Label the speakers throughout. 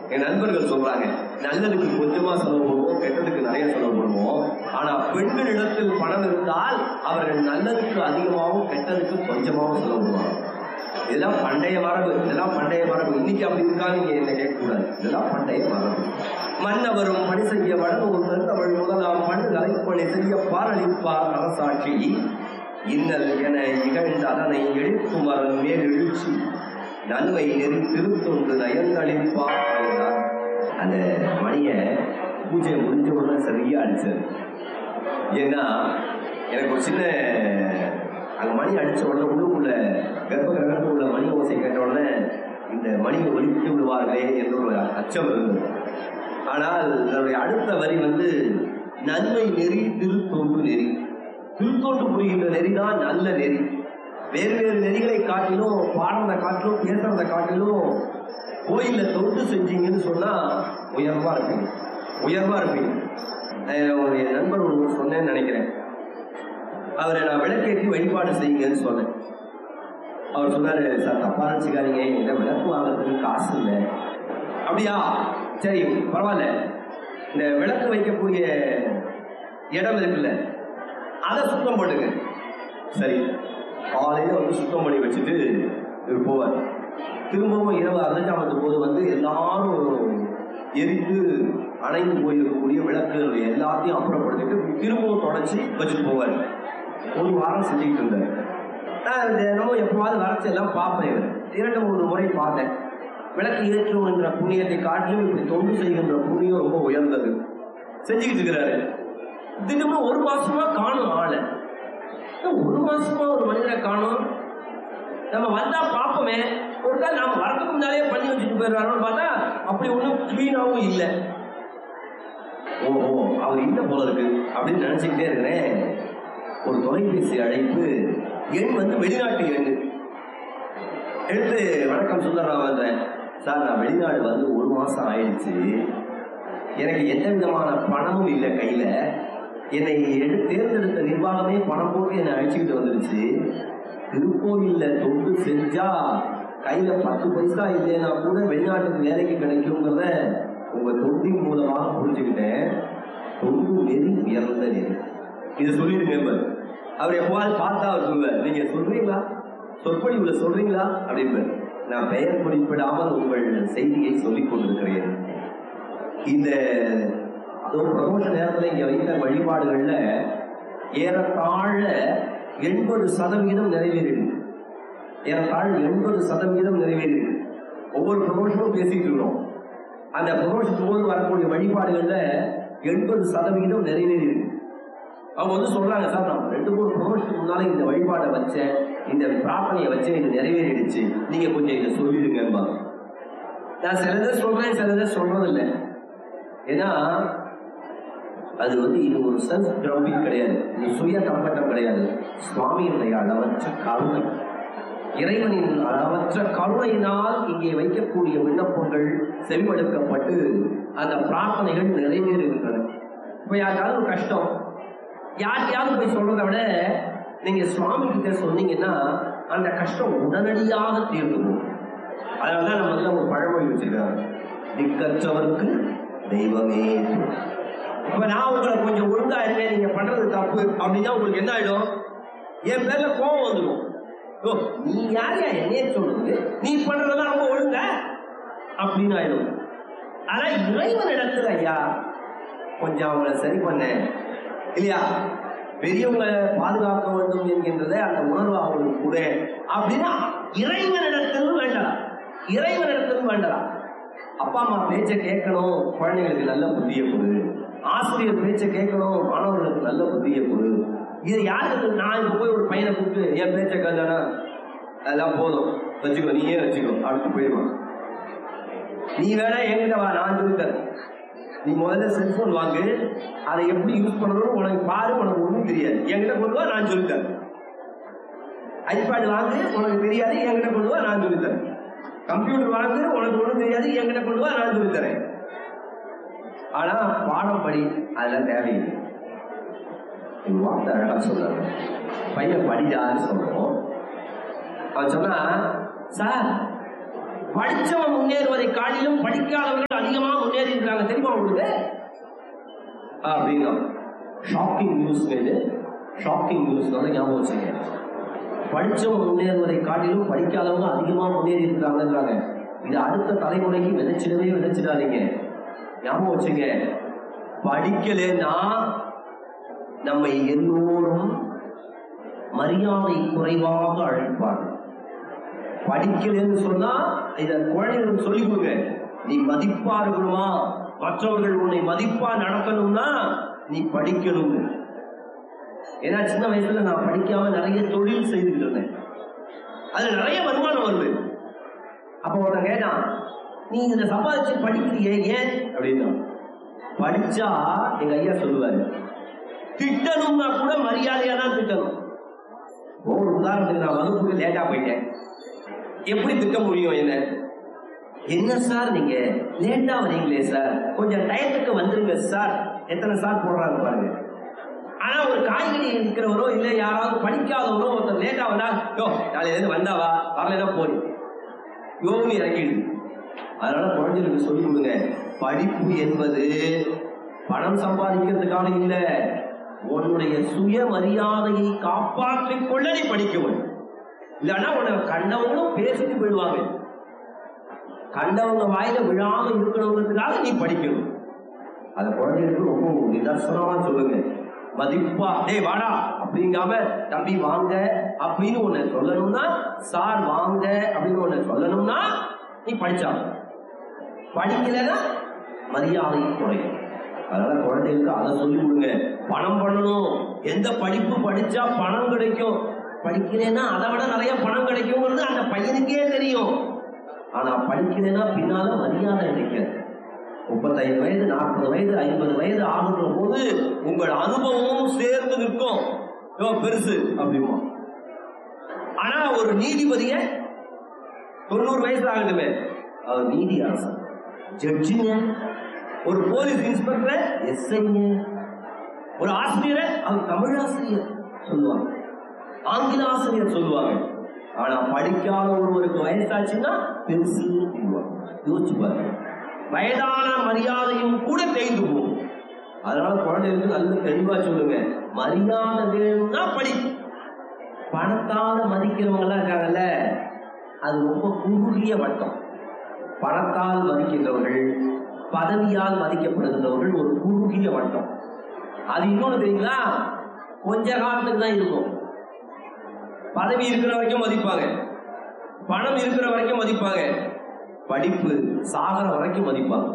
Speaker 1: என் நண்பர்கள் சொல்றாங்க நல்லதுக்கு கொஞ்சமா செலவு பண்ணுவோம் கெட்டதுக்கு நிறைய செலவு பண்ணுவோம் ஆனா பெண்களிடத்தில் பணம் இருந்தால் அவர்கள் நல்லதுக்கு அதிகமாகவும் கெட்டதுக்கு கொஞ்சமாகவும் செலவு பண்ணுவாங்க இதெல்லாம் பண்டைய மரபு இதெல்லாம் பண்டைய மரபு இன்னைக்கு அப்படி இருக்கா நீங்க என்ன கேட்கக்கூடாது இதெல்லாம் பண்டைய மரபு மன்னவரும் பணி செய்ய வடநூல் அவள் முதலாம் பண்டு கலைப்பணி செய்ய பாரளிப்பார் அரசாட்சி இன்னல் என இகழ்ந்த அதனை எழுப்புமரன் மேல் எழுச்சி நன்மை நெறி திருத்தொண்டு நயந்தளிப்பார் என்றார். அந்த மணியை பூஜை முடிஞ்ச உடனே சரியா அடிச்சார் ஏன்னா எனக்கு ஒரு சின்ன அங்க மணி அடிச்ச உடனே உள்ளுக்குள்ள கர்ப்ப கிரகத்தில் உள்ள மணி ஓசை கேட்ட உடனே இந்த மணியை ஒலித்து விடுவார்களே என்ற ஒரு அச்சம் இருந்தது ஆனால் என்னுடைய அடுத்த வரி வந்து நன்மை நெறி திருத்தொண்டு நெறி திருத்தொண்டு புரிகின்ற நெறி தான் நல்ல நெறி வேறு வேறு நெறிகளை காட்டிலும் பாடுறதை காட்டிலும் பேசுறதை காட்டிலும் கோயில்ல தொண்டு செஞ்சீங்கன்னு சொன்னா உயர்வா இருப்பீங்க உயர்வா இருப்பீங்க நான் ஒரு என் நண்பர் ஒன்று சொன்னேன்னு நினைக்கிறேன் அவரை நான் விளக்கேற்றி வழிபாடு செய்யுங்கன்னு சொன்னேன் அவர் சொன்னாரு சார் தப்பா நினச்சிக்காதீங்க என்கிட்ட விளக்கு வாங்குறதுக்கு காசு இல்லை அப்படியா சரி பரவாயில்ல இந்த விளக்கு வைக்கக்கூடிய இடம் இருக்குல்ல அதை சுத்தம் பண்ணுங்க சரி காலையில வந்து சுத்தம் பண்ணி வச்சுட்டு இவர் போவார் திரும்பவும் இரவு அர்த்தஜாமத்து போது வந்து எல்லாரும் எரித்து அணைந்து போயிருக்கக்கூடிய விளக்குகள் எல்லாத்தையும் அப்புறப்படுத்திட்டு திரும்பவும் தொடச்சி வச்சுட்டு போவார் ஒரு வாரம் செஞ்சுக்கிட்டு இருந்தார் நான் தினமும் எப்பவாவது வரைச்சி எல்லாம் பார்ப்பேன் இவர் இரண்டு மூணு முறை பார்த்தேன் விளக்கு ஏற்றும் என்ற புண்ணியத்தை காட்டிலும் இப்படி தொண்டு செய்கின்ற புண்ணியம் ரொம்ப உயர்ந்தது செஞ்சுக்கிட்டு இருக்கிறாரு தினமும் ஒரு மாசமா காணும் ஆளை ஏன் ஒரு மாசமா ஒரு மனிதரை காணும் நம்ம வந்தா பார்ப்போமே ஒரு நாள் நாம வரதுக்கு முன்னாலே பண்ணி வச்சுட்டு போயிடுறாரோன்னு பார்த்தா அப்படி ஒன்றும் கிளீனாகவும் இல்லை ஓஹோ அவர் இல்ல போல இருக்கு அப்படின்னு நினைச்சுக்கிட்டே இருக்கிறேன் ஒரு தொலைபேசி அழைப்பு எண் வந்து வெளிநாட்டு எண் எடுத்து வணக்கம் சுந்தரராமன் சார் நான் வெளிநாடு வந்து ஒரு மாசம் ஆயிடுச்சு எனக்கு எந்த விதமான பணமும் இல்லை கையில என்னை எடு தேர்ந்தெடுத்த நிர்வாகமே பணம் போட்டு என்னை அழைச்சிக்கிட்டு வந்துருச்சு திருக்கோயில்ல தொண்டு செஞ்சா கையில பத்து பைசா இல்லைன்னா கூட வெளிநாட்டுக்கு வேலைக்கு கிடைக்குங்கிறத உங்க தொண்டின் மூலமாக புரிஞ்சுக்கிட்டேன் தொண்டு நெறி உயர்ந்த நெறி இதை சொல்லிடுங்க பாரு. அவர் எப்பவாது பார்த்தா அவர் சொல்லுவார் நீங்க சொல்றீங்களா சொற்பொழிவுல சொல்றீங்களா அப்படின்னு நான் பெயர் குறிப்பிடாமல் உங்கள் செய்தியை சொல்லிக் கொண்டிருக்கிறேன் இந்த அதுவும் பிரதோஷ நேரத்தில் இங்க வைத்த வழிபாடுகள்ல ஏறத்தாழ எண்பது சதவீதம் நிறைவேறிடுது ஏறத்தாழ எண்பது சதவீதம் நிறைவேறிடுது ஒவ்வொரு பிரதோஷமும் பேசிட்டு இருக்கிறோம் அந்த பிரதோஷத்து போது வரக்கூடிய வழிபாடுகள்ல எண்பது சதவீதம் நிறைவேறிடுது அவங்க வந்து சொல்றாங்க சார் நான் ரெண்டு மூணு ப்ரொமோஷனுக்கு முன்னால இந்த வழிபாடை வச்சேன் இந்த பிரார்த்தனையை வச்சேன் இது நிறைவேறிடுச்சு நீங்க கொஞ்சம் இதை சொல்லிடுங்கம்மா நான் சிலதை சொல்றேன் சிலதை சொல்றது இல்லை ஏன்னா அது வந்து இது ஒரு செல்ஃப் ட்ரம்பிங் கிடையாது இது சுய தம்பட்டம் கிடையாது சுவாமியினுடைய அளவற்ற கருணை இறைவனின் அளவற்ற கருணையினால் இங்கே வைக்கக்கூடிய விண்ணப்பங்கள் செவிமடுக்கப்பட்டு அந்த பிரார்த்தனைகள் நிறைவேறுகின்றன இப்போ யாருக்காவது ஒரு கஷ்டம் யார்கிட்டயாவது போய் சொல்றதை விட நீங்க சுவாமி கிட்ட சொன்னீங்கன்னா அந்த கஷ்டம் உடனடியாக தீர்ந்து போகும் அதனாலதான் நம்ம வந்து ஒரு பழமொழி வச்சிருக்காங்க திக்கற்றவருக்கு தெய்வமே துணை. அப்ப நான் உங்களை கொஞ்சம் ஒழுங்கா இருக்கேன் நீங்க பண்றது தப்பு அப்படின்னா உங்களுக்கு என்ன ஆயிடும் என் பேர்ல கோபம் வந்துடும் ஓ நீ யாரையா என்னைய சொல்றது நீ பண்றதெல்லாம் ரொம்ப ஒழுங்க அப்படின்னு ஆயிடும் ஆனா இறைவன் இடத்துல ஐயா கொஞ்சம் அவங்கள சரி பண்ண இல்லையா பெரியவங்களை பாதுகாக்க வேண்டும் என்கின்றத அந்த உணர்வு அவங்களுக்கு கூட அப்படின்னா இறைவனிடத்திலும் வேண்டலாம் இறைவனிடத்திலும் வேண்டலாம் அப்பா அம்மா பேச்சை கேட்கணும் குழந்தைங்களுக்கு நல்ல புத்திய கொடு ஆசிரியர் பேச்சை கேட்கணும் மாணவர்களுக்கு நல்ல புத்திய கொடு இது யாருக்கு நான் இப்ப போய் ஒரு பையனை கூப்பிட்டு என் பேச்சை கேட்டானா அதெல்லாம் போதும் வச்சுக்கோ நீயே வச்சுக்கோ அடுத்து போயிடுவான் நீ வேணா என்கிட்ட வா நான் சொல்லித்தரேன் நீ முதல்ல செல்போன் வாங்கு அதை எப்படி யூஸ் பண்ணணும் உனக்கு பாரு உனக்கு ஒன்றும் தெரியாது என்கிட்ட கொண்டு வா நான் சொல்லித்தரேன் ஐபேட் வாங்கு உனக்கு தெரியாது என்கிட்ட கொண்டு வா நான் சொல்லித்தரேன் கம்ப்யூட்டர் வாங்கு உனக்கு ஒன்றும் தெரியாது என்கிட்ட கொண்டு வா நான் சொல்லித்தரேன் ஆனா பாடம் படி அதெல்லாம் தேவையில்லை எங்க வார்த்தை அழகா சொல்றாங்க பையன் படிடான்னு சொல்றோம் அவன் சொன்னா சார் படிச்சவன் முன்னேறுவதை காட்டிலும் படிக்காதவர்கள் தெரியுமா உங்களுக்கு அப்படின்னா ஷாக்கிங் நியூஸ் இது ஷாக்கிங் நியூஸ் வந்து ஞாபகம் வச்சுங்க படிச்சவங்க முன்னேறுவதை காட்டிலும் படிக்காதவங்க அதிகமா முன்னேறி இருக்கிறாங்கன்றாங்க இது அடுத்த தலைமுறைக்கு விதைச்சிடவே விதைச்சிடாதீங்க ஞாபகம் வச்சுங்க படிக்கலைன்னா நம்மை எல்லோரும் மரியாதை குறைவாக அழைப்பார்கள் படிக்கலைன்னு சொன்னா இத குழந்தைகளுக்கு சொல்லிக் கொடுங்க நீ மதிப்பா இருக்கணுமா மற்றவர்கள் உன்னை மதிப்பா நடக்கணும்னா நீ படிக்கணும் ஏன்னா சின்ன வயசுல நான் படிக்காம நிறைய தொழில் செய்துட்டு இருந்தேன் அதுல நிறைய வருமானம் வருது அப்ப ஒருத்தன் கேட்டான் நீ இதுல சம்பாதிச்சு படிக்கிறியே ஏன் அப்படின்னா படிச்சா எங்க ஐயா சொல்லுவாரு திட்டணும்னா கூட மரியாதையா தான் திட்டணும் ஒரு உதாரணத்துக்கு நான் வகுப்புக்கு லேட்டா போயிட்டேன் எப்படி திட்ட முடியும் என்ன என்ன சார் நீங்க லேட்டா வரீங்களே சார் கொஞ்சம் டயத்துக்கு வந்துருங்க சார் எத்தனை சார் போடுறாங்க பாருங்க ஆனா ஒரு காய்கறி இருக்கிறவரோ இல்ல யாராவது படிக்காதவரோ ஒருத்தர் லேட்டா வந்தா யோ நாளையில இருந்து வந்தாவா வரலைன்னா போய் யோன்னு இறங்கிடுது அதனால குழந்தைகளுக்கு சொல்லிக் கொடுங்க படிப்பு என்பது பணம் சம்பாதிக்கிறதுக்காக இல்ல உன்னுடைய சுயமரியாதையை காப்பாற்றிக் கொள்ள நீ படிக்க வேண்டும் இல்லைன்னா உன்னை கண்டவங்களும் பேசிட்டு போயிடுவாங்க கண்டவங்க வாயில விழாம இருக்கணுங்கிறதுக்காக நீ படிக்கணும் அந்த குழந்தைகளுக்கு ரொம்ப நிதர்சனமா சொல்லுங்க மதிப்பா டேய் வாடா அப்படிங்காம தம்பி வாங்க அப்படின்னு ஒண்ணு சொல்லணும்னா சார் வாங்க அப்படின்னு ஒண்ணு சொல்லணும்னா நீ படிச்சா படிக்கலைன்னா மரியாதை குறையும் அதனால குழந்தைகளுக்கு அதை சொல்லி கொடுங்க பணம் பண்ணணும் எந்த படிப்பு படிச்சா பணம் கிடைக்கும் படிக்கலைன்னா அதை விட நிறைய பணம் கிடைக்குங்கிறது அந்த பையனுக்கே தெரியும் ஆனா படிக்கலைன்னா பின்னால மரியாதை கிடைக்காது முப்பத்தைந்து வயது நாற்பது வயது ஐம்பது வயது ஆகுன்ற போது உங்கள் அனுபவமும் சேர்ந்து நிற்கும் யோ பெருசு அப்படிமா ஆனா ஒரு நீதிபதிய தொண்ணூறு வயசுல ஆகட்டுமே அவர் நீதி அரசர் ஜட்ஜுங்க ஒரு போலீஸ் இன்ஸ்பெக்டர் எஸ்ஐங்க ஒரு ஆசிரியரை அவர் தமிழ் ஆசிரியர் சொல்லுவாங்க ஆங்கில ஆசிரியர் சொல்லுவாங்க ஆனா படிக்காத ஒருவருக்கு வயசாச்சுன்னா பெருசு யோசிச்சு பாருங்க வயதான மரியாதையும் கூட தேய்ந்து போகும் அதனால குழந்தைகளுக்கு நல்ல தெளிவா சொல்லுங்க மரியாதை வேணும்னா படி பணத்தால மதிக்கிறவங்க எல்லாம் இருக்காங்கல்ல அது ரொம்ப குறுகிய வட்டம் பணத்தால் மதிக்கின்றவர்கள் பதவியால் மதிக்கப்படுகின்றவர்கள் ஒரு குறுகிய வட்டம் அது இன்னொன்னு தெரியுங்களா கொஞ்ச காலத்துக்கு தான் இருக்கும் பதவி இருக்கிற வரைக்கும் மதிப்பாங்க பணம் இருக்கிற வரைக்கும் மதிப்பாங்க படிப்பு சாகர வரைக்கும் மதிப்பாங்க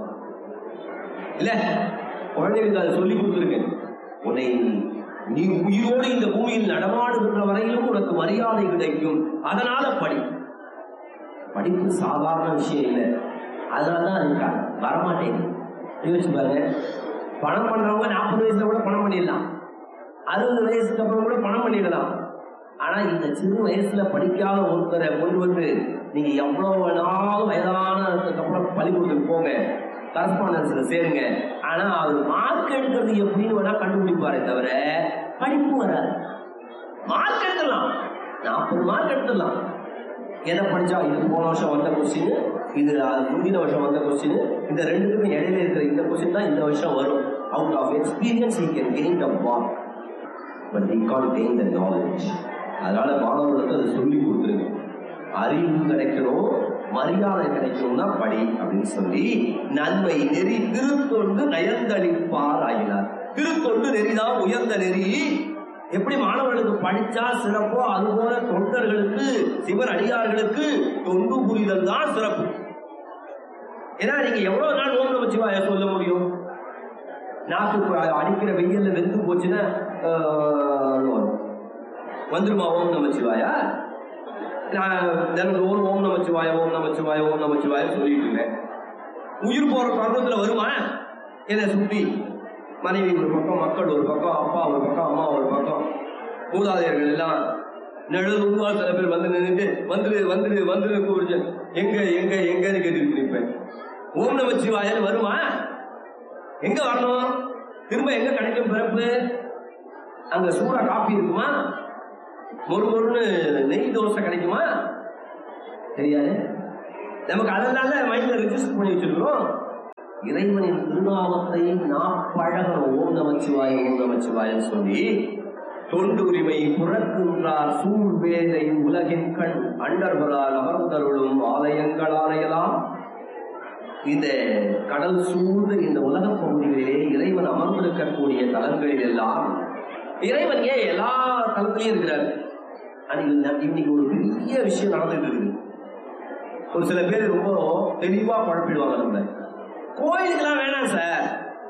Speaker 1: இல்ல குழந்தைகளுக்கு அதை சொல்லி கொடுத்துருக்கேன் உன்னை நீ உயிரோடு இந்த பூமியில் நடமாடுகின்ற வரையிலும் உனக்கு மரியாதை கிடைக்கும் அதனால படி படிப்பு சாதாரண விஷயம் இல்லை அதனாலதான் இருக்கா வரமாட்டேங்குது யோசிச்சு பாருங்க பணம் பண்றவங்க நாற்பது வயசுல கூட பணம் பண்ணிடலாம் அறுபது வயசுக்கு அப்புறம் கூட பணம் பண்ணிடலாம் ஆனா இந்த சிறு வயசுல படிக்காத ஒருத்தரை கொண்டு வந்து நீங்க எவ்வளவு வேணாலும் வயதானதுக்கு அப்புறம் பள்ளிக்கூடத்துக்கு போங்க கரஸ்பாண்டன்ஸ்ல சேருங்க ஆனா அவர் மார்க் எடுக்கிறது எப்படின்னு வேணா கண்டுபிடிப்பாரே தவிர படிப்பு வராது மார்க் எடுத்துடலாம் நாற்பது மார்க் எடுத்துடலாம் எதை படிச்சா இது போன வருஷம் வந்த கொஸ்டின் இது அது முந்தின வருஷம் வந்த கொஸ்டின் இந்த ரெண்டுக்குமே இடையில இருக்கிற இந்த கொஸ்டின் தான் இந்த வருஷம் வரும் out of experience he can gain the mark but he can't gain the knowledge அதனால மாணவர்களுக்கு அதை சொல்லி கொடுத்துருங்க அறிவு கிடைக்கணும் மரியாதை கிடைக்கணும்னா படி அப்படின்னு சொல்லி நன்மை நெறி திருத்தொண்டு நயந்தளிப்பார் ஆகினார் திருத்தொண்டு நெறிதான் உயர்ந்த நெறி எப்படி மாணவர்களுக்கு படிச்சா சிறப்போ அதுபோல தொண்டர்களுக்கு சிவர் அடியார்களுக்கு தொண்டு புரிதல் தான் சிறப்பு ஏன்னா நீங்க எவ்வளவு நாள் ஓம் நமச்சிவாய சொல்ல முடியும் நாக்கு ப- அடிக்கிற வெயில்ல வெந்து போச்சுன்னா ஆஹ், வரும். வந்துருமா ஓம் நமச்சிவாயா நான் தினந்தோறும் ஓம் நமச்சிவாய ஓம் நமச்சிவாய ஓம் நமச்சிவாய சொல்லிட்டு இருக்கேன் உயிர் போற பருவத்துல வருமா என்னை சுத்தி மனைவி ஒரு பக்கம் மக்கள் ஒரு பக்கம் அப்பா ஒரு பக்கம் அம்மா ஒரு பக்கம் மூதாதையர்கள் எல்லாம் நெழுதுவா சில பேர் வந்து நின்றுட்டு வந்துரு வந்துரு வந்துரு கூப்பிடுச்சு எங்க எங்க எங்கன்னு கேட்டுட்டு நிற்பேன் ஓம் நமச்சிவாயன்னு வருமா எங்க வரணும் திரும்ப எங்க கிடைக்கும் பிறப்பு அங்க சூடா காப்பி இருக்குமா மொறு மொறுன்னு நெய் தோசை கிடைக்குமா தெரியாது நமக்கு அதனால மைண்ட்ல ரிஜிஸ்டர் பண்ணி வச்சிருக்கிறோம் இறைவனின் திருநாமத்தை நாம் பழகணும் ஓம் நமச்சிவாய் ஓம் நமச்சிவாயன்னு சொல்லி தொண்டு உரிமை புறக்கின்றார் சூழ் வேதை உலகின் கண் அண்டர்வரால் அமர்ந்தருளும் ஆலயங்கள் ஆலயலாம் இந்த கடல் சூழ்ந்த இந்த உலக பகுதிகளிலே இறைவன் அமர்ந்திருக்கக்கூடிய தலங்களில் எல்லாம் இறைவன் ஏன் எல்லா தலத்திலையும் இருக்கிறார் அன்னைக்கு ந- இன்னைக்கு ஒரு பெரிய விஷயம் நடந்துட்டு இருக்குது ஒரு சில பேர் ரொம்ப தெளிவா குழப்பிடுவாங்க நம்மள கோயிலுக்கெல்லாம் வேணாம் சார்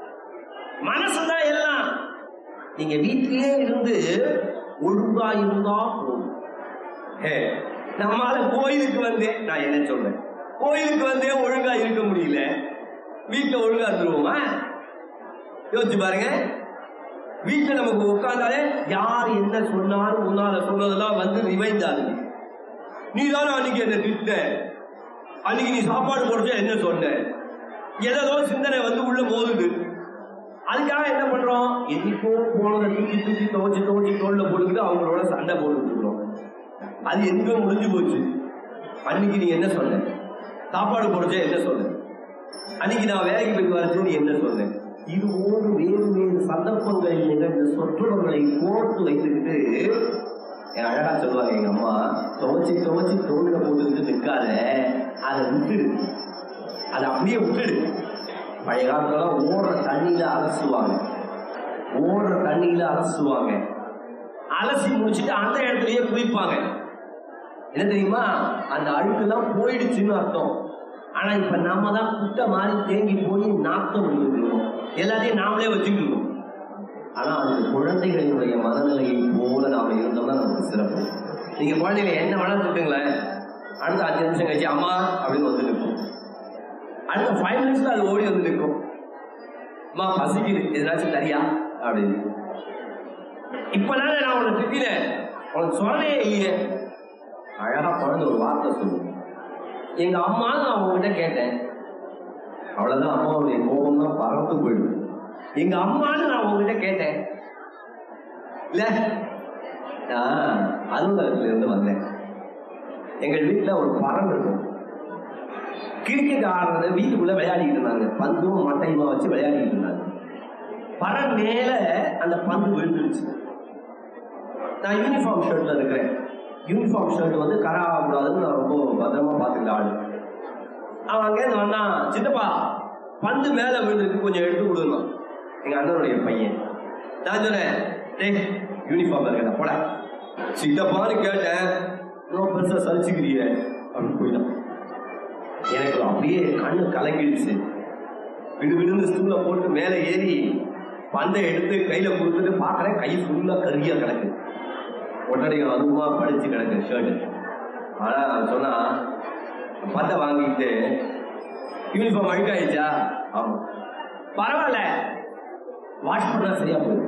Speaker 1: மனசுதான் எல்லாம் நீங்க வீட்டிலேயே இருந்து ஒழுங்கா இருந்தா போதும் ஹே, நம்மால கோயிலுக்கு வந்தே நான் என்ன சொல்றேன் கோயிலுக்கு வந்தே ஒழுங்கா இருக்க முடியல வீட்டுல ஒழுங்கா இருந்துருவோமா யோசிச்சு பாருங்க வீட்டுல நமக்கு உட்கார்ந்தாலே யார் என்ன சொன்னாலும் முன்னால சொன்னதெல்லாம் வந்து ரிவைண்ட் ஆகுது நீ தானே அன்னைக்கு என்ன திட்ட அன்னைக்கு நீ சாப்பாடு போடுச்சா என்ன சொன்ன ஏதோ சிந்தனை வந்து உள்ள மோதுது அதுக்காக என்ன பண்றோம் என்னைக்கோ போனதை தூக்கி தூக்கி துவச்சு துவச்சு தோல்ல போட்டுக்கிட்டு அவங்களோட சண்டை போட்டுட்டு இருக்கிறோம் அது எங்க முடிஞ்சு போச்சு அன்னைக்கு நீ என்ன சொன்ன சாப்பாடு போடுச்சா என்ன சொன்ன அன்னைக்கு நான் வேலைக்கு போயிட்டு வரச்சு நீ என்ன சொன்ன இது போன்று வேறு வேறு சந்தர்ப்பங்களில் நிகழ்ந்த சொற்றொடர்களை கோர்த்து வைத்துக்கிட்டு என் அழகா சொல்லுவாங்க எங்க அம்மா துவச்சி துவச்சி தோல்ல போட்டுக்கிட்டு நிற்காத அதை விட்டுடு அதை அப்படியே விட்டுடு பழைய காலத்துல ஓடுற தண்ணியில அலசுவாங்க ஓடுற தண்ணியில அலசுவாங்க அலசி முடிச்சுட்டு அந்த இடத்துலயே குளிப்பாங்க என்ன தெரியுமா அந்த அழுக்குலாம் போயிடுச்சுன்னு அர்த்தம் ஆனா இப்ப நாம தான் குட்டை மாதிரி தேங்கி போய் நாத்தம் இருக்கோம் எல்லாத்தையும் நாமளே வச்சுட்டு இருக்கோம் ஆனா அந்த குழந்தைகளினுடைய மனநிலையை போல நாம இருந்தோம்னா நமக்கு சிறப்பு நீங்க குழந்தைங்க என்ன வேணாலும் திட்டுங்களேன் அடுத்த அஞ்சு நிமிஷம் கழிச்சு அம்மா அப்படின்னு வந்து நிற்கும் அடுத்த ஃபைவ் மினிட்ஸ்ல அது ஓடி வந்து நிற்கும் அம்மா பசிக்குது எதனாச்சும் தரியா அப்படின்னு இப்பதானே நான் உன்னை திட்டினேன் உனக்கு சொல்லவே இல்லையே அழகா குழந்தை ஒரு வார்த்தை சொல்லுங்க எங்க அம்மா நான் உங்ககிட்ட கேட்டேன் அவ்வளவுதான் அம்மாவுடைய கோபம் தான் பறந்து போயிடும் எங்க அம்மான்னு நான் உங்ககிட்ட கேட்டேன் இல்ல ஆஹ் அலுவலகத்துல இருந்து வந்தேன் எங்கள் வீட்டுல ஒரு பறம் இருக்கும் கிரிக்கெட் ஆடுறத வீட்டுக்குள்ள விளையாடிட்டு இருந்தாங்க பந்தும் மட்டையுமா வச்சு விளையாடிட்டு இருந்தாங்க பறம் மேல அந்த பந்து விழுந்துருச்சு நான் யூனிஃபார்ம் ஷர்ட்ல இருக்கிறேன் யூனிஃபார்ம் ஷர்ட் வந்து கரை ஆகக்கூடாதுன்னு நான் ரொம்ப பத்திரமா பார்த்துக்கிட்ட ஆளு அவன் அங்கேருந்து வந்தான் சித்தப்பா பந்து மேல விழுந்துருக்கு கொஞ்சம் எடுத்து கொடுங்க எங்க அண்ணனுடைய பையன் நான் சொன்னேன் டேய் யூனிஃபார்ம் இருக்கா போட சித்தப்பான்னு கேட்டேன் ரொம்ப பெருசா சலிச்சுக்கிறிய அப்படின்னு போயிட்டான் எனக்கு அப்படியே கண்ணு கலங்கிடுச்சு விடு விடுன்னு ஸ்டூல போட்டு மேலே ஏறி பந்தை எடுத்து கையில கொடுத்துட்டு பார்க்கறேன் கை ஃபுல்லா கருகியா கிடக்கு ஒட்டடைகள் அதுமா படிச்சு கிடக்கு ஷர்ட் ஆனா அவன் சொன்னா பந்தை வாங்கிட்டு யூனிஃபார்ம் அழுக்காயிடுச்சா ஆமா பரவாயில்ல வாஷ் பண்ணா சரியா போயிடும்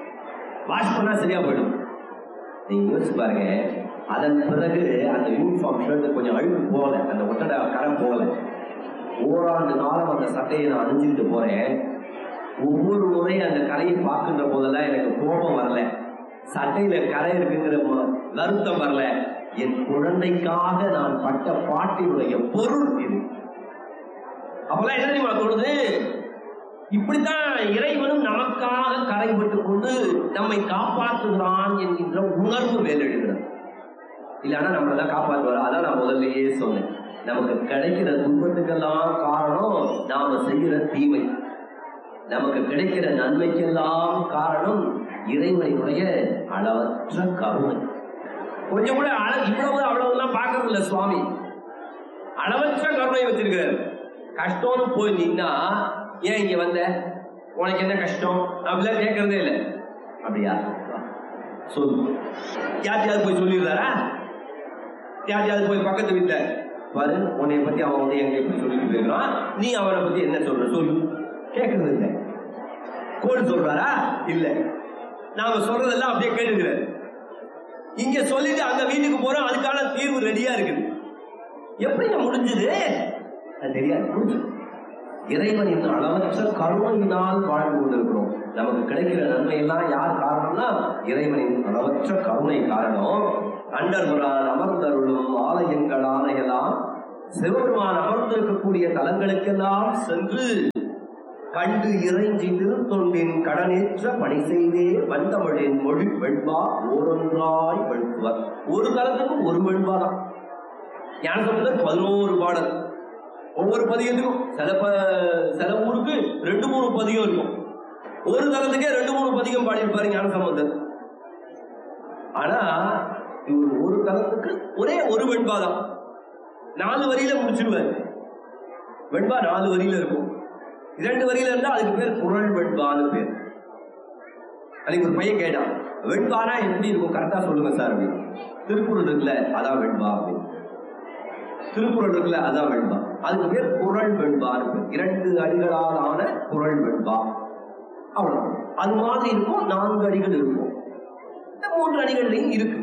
Speaker 1: வாஷ் பண்ணா சரியா போயிடும் நீங்க யோசிச்சு பாருங்க அதன் பிறகு அந்த யூனிஃபார்ம் ஷர்ட் கொஞ்சம் அழுக்கு போகல அந்த ஒட்டடை கரை போகல ஓராண்டு காலம் அந்த சட்டையை நான் அணிஞ்சுக்கிட்டு போறேன் ஒவ்வொரு முறையும் அந்த கரையை பார்க்கின்ற போதெல்லாம் எனக்கு கோபம் வரல சட்டையில கரை இருக்குங்கிற ம- வருத்தம் வரல என் குழந்தைக்காக நான் பட்ட பாட்டினுடைய பொருள் இது அப்பெல்லாம் என்ன தெரியுமா தோணுது இப்படித்தான் இறைவனும் நமக்காக கரைப்பட்டுக் கொண்டு நம்மை காப்பாற்றுகிறான் என்கின்ற உணர்வு மேலெழுகிறது இல்லைன்னா நம்மளை தான் காப்பாற்றுவார் அதான் நான் முதல்லயே சொன்னேன் நமக்கு கிடைக்கிற துன்பத்துக்கெல்லாம் காரணம் நாம செய்கிற தீமை நமக்கு கிடைக்கிற நன்மைக்கெல்லாம் காரணம் இறைவனுடைய அளவற்ற கருணை கொஞ்சம் கூட அள இவ்வளவு அவ்வளவுலாம் பார்க்கறது இல்ல சுவாமி அளவற்ற கருணை வச்சிருக்கிறார் கஷ்டம்னு போய் நின்னா ஏன் இங்க வந்த உனக்கு என்ன கஷ்டம் அப்படிலாம் கேட்கறதே இல்லை அப்படியா சொல்லு யார்ட்டையாவது போய் சொல்லிடுறாரா யார்ட்டையாவது போய் பக்கத்து வீட்டுல பாரு உன்னைய பத்தி அவன் வந்து எங்க எப்படி சொல்லிட்டு போயிருக்கான் நீ அவனை பத்தி என்ன சொல்ற சொல்லு கேட்கறது இல்லை கோடு சொல்றாரா இல்ல நாம சொல்றதெல்லாம் அப்படியே கேட்டுக்கிறாரு இங்க சொல்லிட்டு அங்க வீட்டுக்கு போறோம் அதுக்கான தீர்வு ரெடியா இருக்குது எப்படிங்க முடிஞ்சது அது தெரியாது முடிஞ்சது இறைவனின் அளவற்ற கருணையினால் வாழ்ந்து கொண்டிருக்கிறோம் நமக்கு கிடைக்கிற நன்மை எல்லாம் யார் காரணம்னா இறைவனின் அளவற்ற கருணை காரணம் அண்டர்புரான் அமர்ந்தருளும் ஆலயங்கள் ஆணையெல்லாம் சிவபெருமான் அமர்ந்திருக்கக்கூடிய தலங்களுக்கெல்லாம் சென்று கண்டு இறைஞ்சி திருத்தொண்டின் கடனேற்ற பணி செய்தே வந்தமிழின் மொழி வெண்பா ஓரொன்றாய் வெண்புவர் ஒரு தளத்துக்கு ஒரு வெண்பா தான் ஞானசம்பந்தர் பதினோரு பாடல் ஒவ்வொரு பதியத்துக்கும் சில ப- சில ஊருக்கு ரெண்டு மூணு பதியம் இருக்கும் ஒரு தளத்துக்கே ரெண்டு மூணு பதிகம் பாடியிருப்பாரு ஞானசம்பந்தர் ஆனா இவர் ஒரு தளத்துக்கு ஒரே ஒரு வெண்பா தான் நாலு வரியில முடிச்சிருவாரு வெண்பா நாலு வரியில இருக்கும் இரண்டு வரியில இருந்தா அதுக்கு பேர் குரல் வெண்பான்னு பேர் அன்னைக்கு ஒரு பையன் கேட்டான் வெண்பானா எப்படி இருக்கும் கரெக்டா சொல்லுங்க சார் அப்படின்னு திருக்குறள் இருக்குல்ல அதான் வெண்பா அப்படின்னு திருக்குறள் இருக்குல்ல அதான் வெண்பா அதுக்கு பேர் குரல் வெண்பான்னு பேர் இரண்டு அடிகளால் ஆன குரல் வெண்பா அவ்வளவுதான் அது மாதிரி இருக்கும் நான்கு அடிகள் இருக்கும் இந்த மூன்று அடிகள்லையும் இருக்கு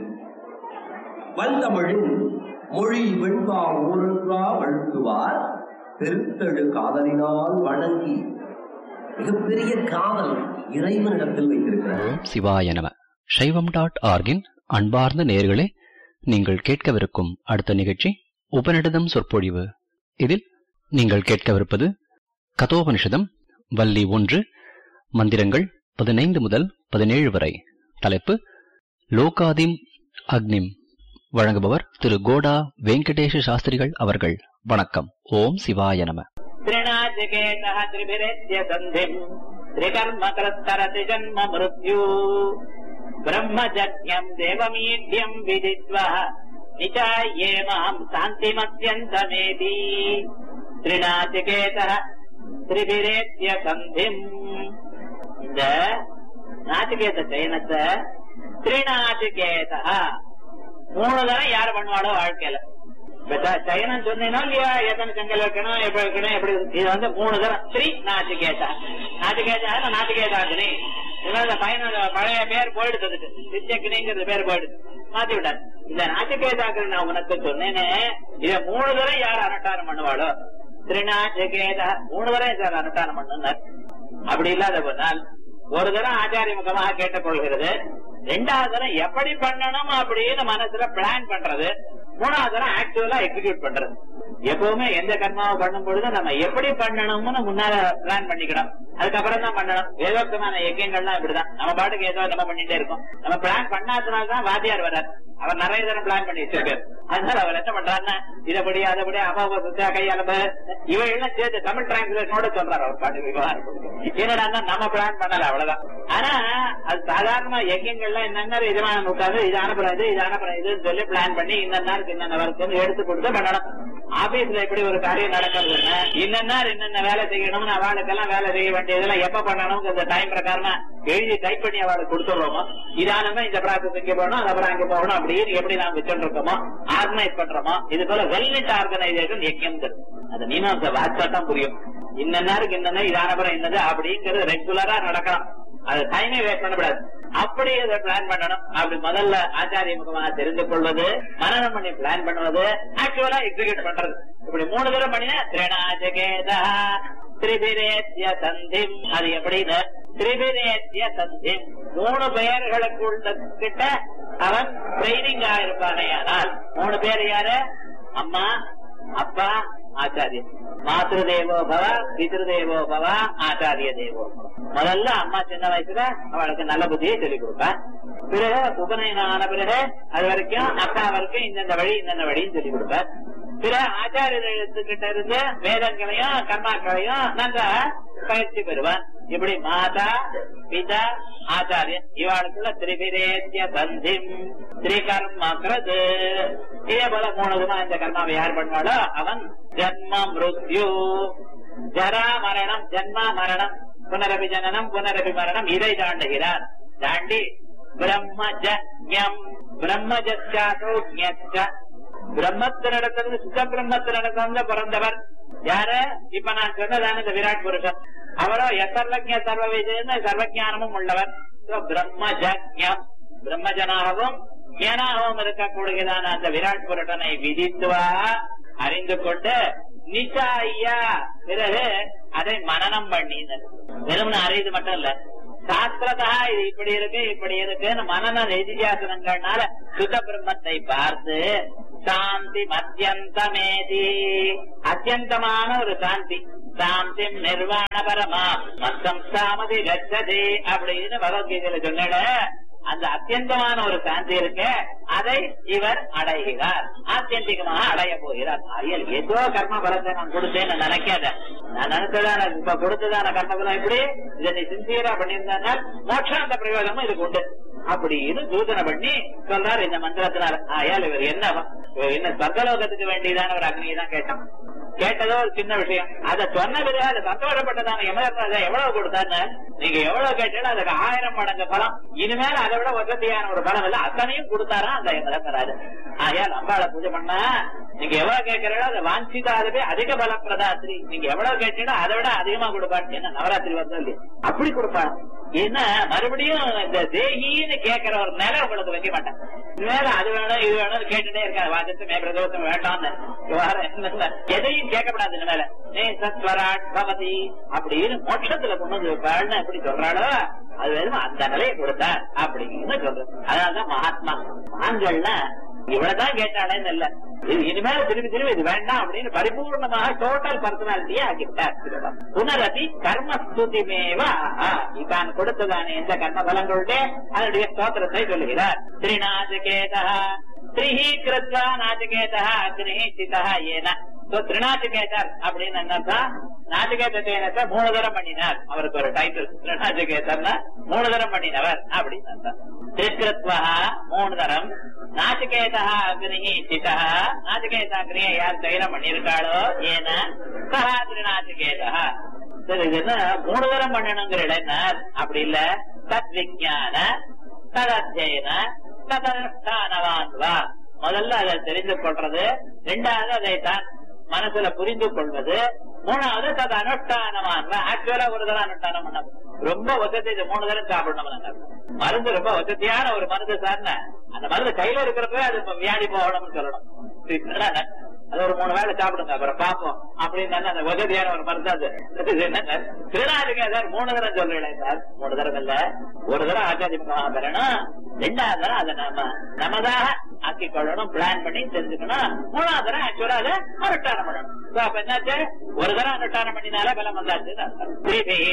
Speaker 1: வந்தமிழின் மொழி வெண்பா ஊரன்றா வழுத்துவார் பெருத்தெழு காதலினால் வணங்கி மிகப்பெரிய காதல் இறைவனிடத்தில் வைத்திருக்கிறார்
Speaker 2: ஓம் சிவாய நம சைவம் டாட் ஆர்கின் அன்பார்ந்த நேயர்களே நீங்கள் கேட்கவிருக்கும் அடுத்த நிகழ்ச்சி உபநிடதம் சொற்பொழிவு இதில் நீங்கள் கேட்கவிருப்பது கதோபனிஷதம் வள்ளி ஒன்று மந்திரங்கள் பதினைந்து முதல் பதினேழு வரை தலைப்பு லோகாதிம் அக்னிம் வழங்குபவர் திரு கோடா வெங்கடேஷ சாஸ்திரிகள் அவர்கள் வணக்கம் ஓம் சிவாய நம
Speaker 3: त्रिणाचिकेतः त्रिभिरेत्य सन्धिम् त्रिकर्मकृत्तरति जन्म मृत्यु ब्रह्मजज्ञम् देवमीढ्यम् विदित्वः निचाये माम् शान्तिमत्यन्तमेति त्रिणाचिकेतः त्रिभिरेत्य சந்திம் இந்த நாச்சிகேத சயனத்தை திரிநாச்சிகேதா மூணு தரம் யார் பண்ணுவாளோ வாழ்க்கையில இப்ப சயனம் சொன்னீங்கன்னா இல்லையா எத்தனை செங்கல் வைக்கணும் எப்படி வைக்கணும் எப்படி இது வந்து மூணு தரம் ஸ்ரீ நாச்சிகேதா நாச்சிகேதா இல்ல நாச்சிகேதாகினி இதெல்லாம் இந்த பையனோட பழைய பேர் போயிடுறதுக்கு நித்தியக்கினிங்கிறது பேர் போயிடுது மாத்தி விட்டார் இந்த நாச்சிகேதாக்கள் நான் உனக்கு சொன்னேனே இத மூணு தரம் யார் அனுஷ்டானம் பண்ணுவாளோ திருநாச்சிகேதா மூணு தரம் சார் அனுஷ்டானம் பண்ணுனார் அப்படி இல்லாத போனால் ஒரு தரம் ஆச்சாரிய முகமாக கேட்டுக்கொள்கிறது ரெண்டாவது தரம் எப்படி பண்ணணும் அப்படின்னு மனசுல பிளான் பண்றது மூணாவது தரம் ஆக்சுவலா எக்ஸிக்யூட் பண்றது எப்பவுமே எந்த கர்மாவை பண்ணும் பொழுது நம்ம எப்படி பண்ணணும்னு முன்னால பிளான் பண்ணிக்கணும் அதுக்கப்புறம் தான் பண்ணணும் வேதோக்தமான இயக்கங்கள்லாம் இப்படிதான் நம்ம பாட்டுக்கு ஏதோ நம்ம பண்ணிட்டே இருக்கோம் நம்ம பிளான் பண்ணாதனால்தான் வாத்தியார் வர்றார் அவர் நிறைய தரம் பிளான் பண்ணி வச்சிருக்காரு அதனால அவர் என்ன பண்றாருன்னா இதபடி அதபடி அபாபத்தை கையாளப இவையெல்லாம் சேர்த்து தமிழ் டிரான்ஸ்லேஷனோட சொல்றாரு அவர் பாட்டு விவகாரம் என்னடா நம்ம பிளான் பண்ணல அவ்வளவுதான் ஆனா அது சாதாரண யஜ்யங்கள்லாம் என்னென்ன இதமான உட்காந்து இது அனுப்புறது இது அனுப்புறது இதுன்னு சொல்லி பிளான் பண்ணி இந்த நாளுக்கு என்னென்ன வருதுன்னு எடுத்து கொடுத்து பண்ணணும் ஆபீஸ்ல எப்படி ஒரு காரியம் நடக்கிறதுன்னா இன்னென்ன என்னென்ன வேலை செய்யணும்னு அவளுக்கெல்லாம் வேலை செய்ய வேண்டியதெல்லாம் எப்ப பண்ணணும் டைம் பிரகாரமா எழுதி டைப் பண்ணி அவளுக்கு கொடுத்துடுவோமோ இதானமே இந்த ப்ராசஸ் இங்க போகணும் அதுக்கப்புறம் அங்க போகணும் அப்படின்னு எப்படி நாம் வச்சுட்டு இருக்கோமோ ஆர்கனைஸ் பண்றோமோ இது போல வெல்னட் ஆர்கனைசேஷன் எக்கியம் அது மீமாச வாட்சா தான் புரியும் இன்னருக்கு என்னென்ன இதானப்புறம் என்னது அப்படிங்கிறது ரெகுலரா நடக்கணும் அது டைமே வேஸ்ட் பண்ணக்கூடாது அப்படி அதை பிளான் பண்ணணும் அப்படி முதல்ல ஆச்சாரிய முகமாக தெரிந்து கொள்வது மனநம் பண்ணி பிளான் பண்ணுவது ஆக்சுவலா எக்ஸிக்யூட் பண்றது இப்படி மூணு தடவை பண்ணினா திரணாஜகேதா திரிபிரேத்திய சந்திம் அது எப்படின்னு திரிபிரேத்திய சந்திம் மூணு பெயர்களுக்குள்ள கிட்ட அவன் ட்ரைனிங் ஆயிருப்பானே ஆனால் மூணு பேர் யாரு அம்மா அப்பா ஆச்சாரியன் மாத்ரு தேவோ பவ பித்ரு தேவோ பவ ஆச்சாரிய தேவோ பவ. முதல்ல அம்மா சின்ன வயசுல அவளுக்கு நல்ல புத்தியை சொல்லிக் கொடுப்பா பிறகு உபநயனம் ஆன பிறகு அது வரைக்கும் அக்கா வரைக்கும் இந்தந்த வழி இந்தந்த வழின்னு சொல்லிக் கொடுப்பார் பிற ஆச்சாரியர்கிட்ட இருந்து வேதங்களையும் கர்மாக்களையும் நன்றாக பயிற்சி பெறுவார் இப்படி மாதா பிதா ஆச்சாரியன் இவாளுக்குள்ள திரிபிரேத்திய சந்திம் திரிகர்மக்கிறது இதே போல மூணு விதமா இந்த கர்மாவை யார் பண்ணுவாளோ அவன் ஜன்ம மிருத்யு ஜரா மரணம் ஜன்ம மரணம் புனரபி ஜனனம் புனரபி மரணம் இதை தாண்டுகிறார் தாண்டி பிரம்மஜம் பிரம்மஜாசோ பிரம்மத்தினிடத்திலிருந்து சுத்த பிரம்மத்தினிடத்திலிருந்து பிறந்தவர் யாரு இப்ப நான் சொன்னதான இந்த விராட் புருஷன் அவரோ எசர்வஜ சர்வ விஜயன்னு சர்வஜானமும் உள்ளவர் So, பிரம்மஜம் பிரம்மஜனாகவும் ஞானாகவும் இருக்கக்கூடியதான அந்த விராட் புருஷனை விதித்துவா அறிந்து கொண்டு நிச்சாயா பிறகு அதை மனனம் பண்ணினர் வெறும் அறியுது மட்டும் இல்ல சாஸ்திரதா இது இப்படி இருக்கு இப்படி இருக்குன்னு மனன நிதியாசனங்கள்னால சுத்த பிரம்மத்தை பார்த்து சாந்தி மத்தியந்தமேதி அத்தியந்தமான ஒரு சாந்தி சாந்திம் நிர்வாண பரமா மத்தம் சாமதி கச்சதி அப்படின்னு பகவத்கீதையில சொன்ன அந்த அத்தியந்தமான ஒரு சாந்தி இருக்கு அதை இவர் அடைகிறார் ஆத்தியந்திகமாக அடைய போகிறார் ஐயல் ஏதோ கர்ம பலத்தை நான் கொடுத்தேன்னு நினைக்காத நான் நினைச்சதான இப்ப கொடுத்ததான கர்ம பலம் எப்படி இதை நீ சின்சியரா பண்ணியிருந்தா மோட்சாந்த பிரயோஜனமும் இதுக்கு உண்டு அப்படின்னு சூதனை பண்ணி சொல்றாரு இந்த மந்திரத்தினால ஆயால் இவர் என்ன இவர் என்ன சொர்க்கலோகத்துக்கு வேண்டியதான ஒரு அக்னியை தான் கேட்டான் கேட்டதோ ஒரு சின்ன விஷயம் அதை சொன்ன பிறகு அது சந்தோஷப்பட்டதான யமதர்மராஜா எவ்வளவு கொடுத்தான்னு நீங்க எவ்வளவு கேட்டாலும் அதுக்கு ஆயிரம் மடங்கு பலம் இனிமேல் அதை விட வசதியான ஒரு பலம் இல்ல அத்தனையும் கொடுத்தாரா அந்த யமதர்மராஜா ஆயால் அம்பாளை பூஜை பண்ணா நீங்க எவ்வளவு கேட்கிறீங்களோ அதை வாஞ்சிதாலுமே அதிக பலம் பிரதாத்திரி நீங்க எவ்வளவு கேட்டீங்களோ அதை விட அதிகமா கொடுப்பாரு என்ன நவராத்திரி வருதோ இல்லையா அப்படி கொடுப்பாரு ஏன்னா மறுபடியும் இந்த தேகின்னு கேட்கிற ஒரு நிலை உங்களுக்கு வைக்க மாட்டேன் மேல அது வேணும் இது வேணும் கேட்டுட்டே இருக்காது வாஜத்து மே பிரதோஷம் வேண்டாம்னு விவகாரம் என்னன்னா, எதையும் கேட்கப்படாது இனிமேல நே சத்வராட் பவதி அப்படின்னு மோட்சத்துல கொண்டு வந்து வைப்பாள்னு எப்படி சொல்றாளோ அது வெறும் அந்த நிலையை கொடுத்தார் அப்படின்னு சொல்றது அதனாலதான் மகாத்மா ஆண்கள்னா இவ்வளவுதான் கேட்டாளேன்னு இல்ல இது இனிமேல் திரும்பி திரும்பி இது வேண்டாம் அப்படின்னு பரிபூர்ணமாக டோட்டல் பர்சனாலிட்டியே ஆக்கிவிட்டார் புனரதி கர்மஸ்துதிமேவ இதான் கொடுத்ததான எந்த கர்ம பலங்களுடைய அதனுடைய ஸ்தோத்திரத்தை சொல்லுகிறார் ஸ்ரீநாதிகேதா ஸ்ரீஹி கிருத்வா நாதிகேதா அக்னிஹி சிதா ஏன So, திருநாச்சிகேதர் அப்படின்னு என்னன்னா நாச்சிகேத தேனத்தை மூணு தரம் பண்ணினார் அவருக்கு ஒரு டைட்டில் திருநாச்சிகேதர்னா மூணு தரம் பண்ணினவர் அப்படின்னு அர்த்தம் திருக்கிருத்வா மூணு தரம் நாச்சிகேதா அக்னிஹி சிதா நாச்சிகேத அக்னியை யார் தைரம் பண்ணியிருக்காளோ ஏன சஹா திருநாச்சிகேதா சரி இது என்ன மூணு தரம் பண்ணணுங்கிற இடம் என்ன அப்படி இல்ல தத் விஜான ததத்தியன ததனுஷ்டானவான் வா முதல்ல அதை தெரிந்து கொள்றது ரெண்டாவது அதை தான் மனசுல புரிந்து கொள்வது மூணாவது தது அனுஷ்டானமான் ஆக்சுவலா ஒரு தடவை அனுஷ்டானம் பண்ண ரொம்ப வசதி இது மூணு தடவை சாப்பிடணும் நாங்க. மருந்து ரொம்ப வசதியான ஒரு மருந்து சார்ன அந்த மருந்து கையில இருக்கிறப்ப அது இப்ப வியாதி போகணும்னு சொல்லணும் சரிங்களா? அது ஒரு மூணு வேளை சாப்பிடுங்க அப்புறம் பாப்போம் அப்படின்னு அந்த வசதியான ஒரு மருந்து அது இது என்னங்க திருநாளுக்கு சார் மூணு தடவை சொல்றீங்களே சார் மூணு தடவை இல்ல ஒரு தடவை ஆச்சாரிய பெறணும் ரெண்டாவது தடவை அதை நாம நமதாக ஆக்கி கொள்ளணும் பிளான் பண்ணி தெரிஞ்சுக்கணும் மூணாவது தடவை ஆக்சுவலா அதை அனுஷ்டானம் பண்ணணும் So, அப்ப என்னாச்சு ஒரு தடவை அனுஷ்டானம் பண்ணினாலே பலம் வந்தாச்சு திரிபிரே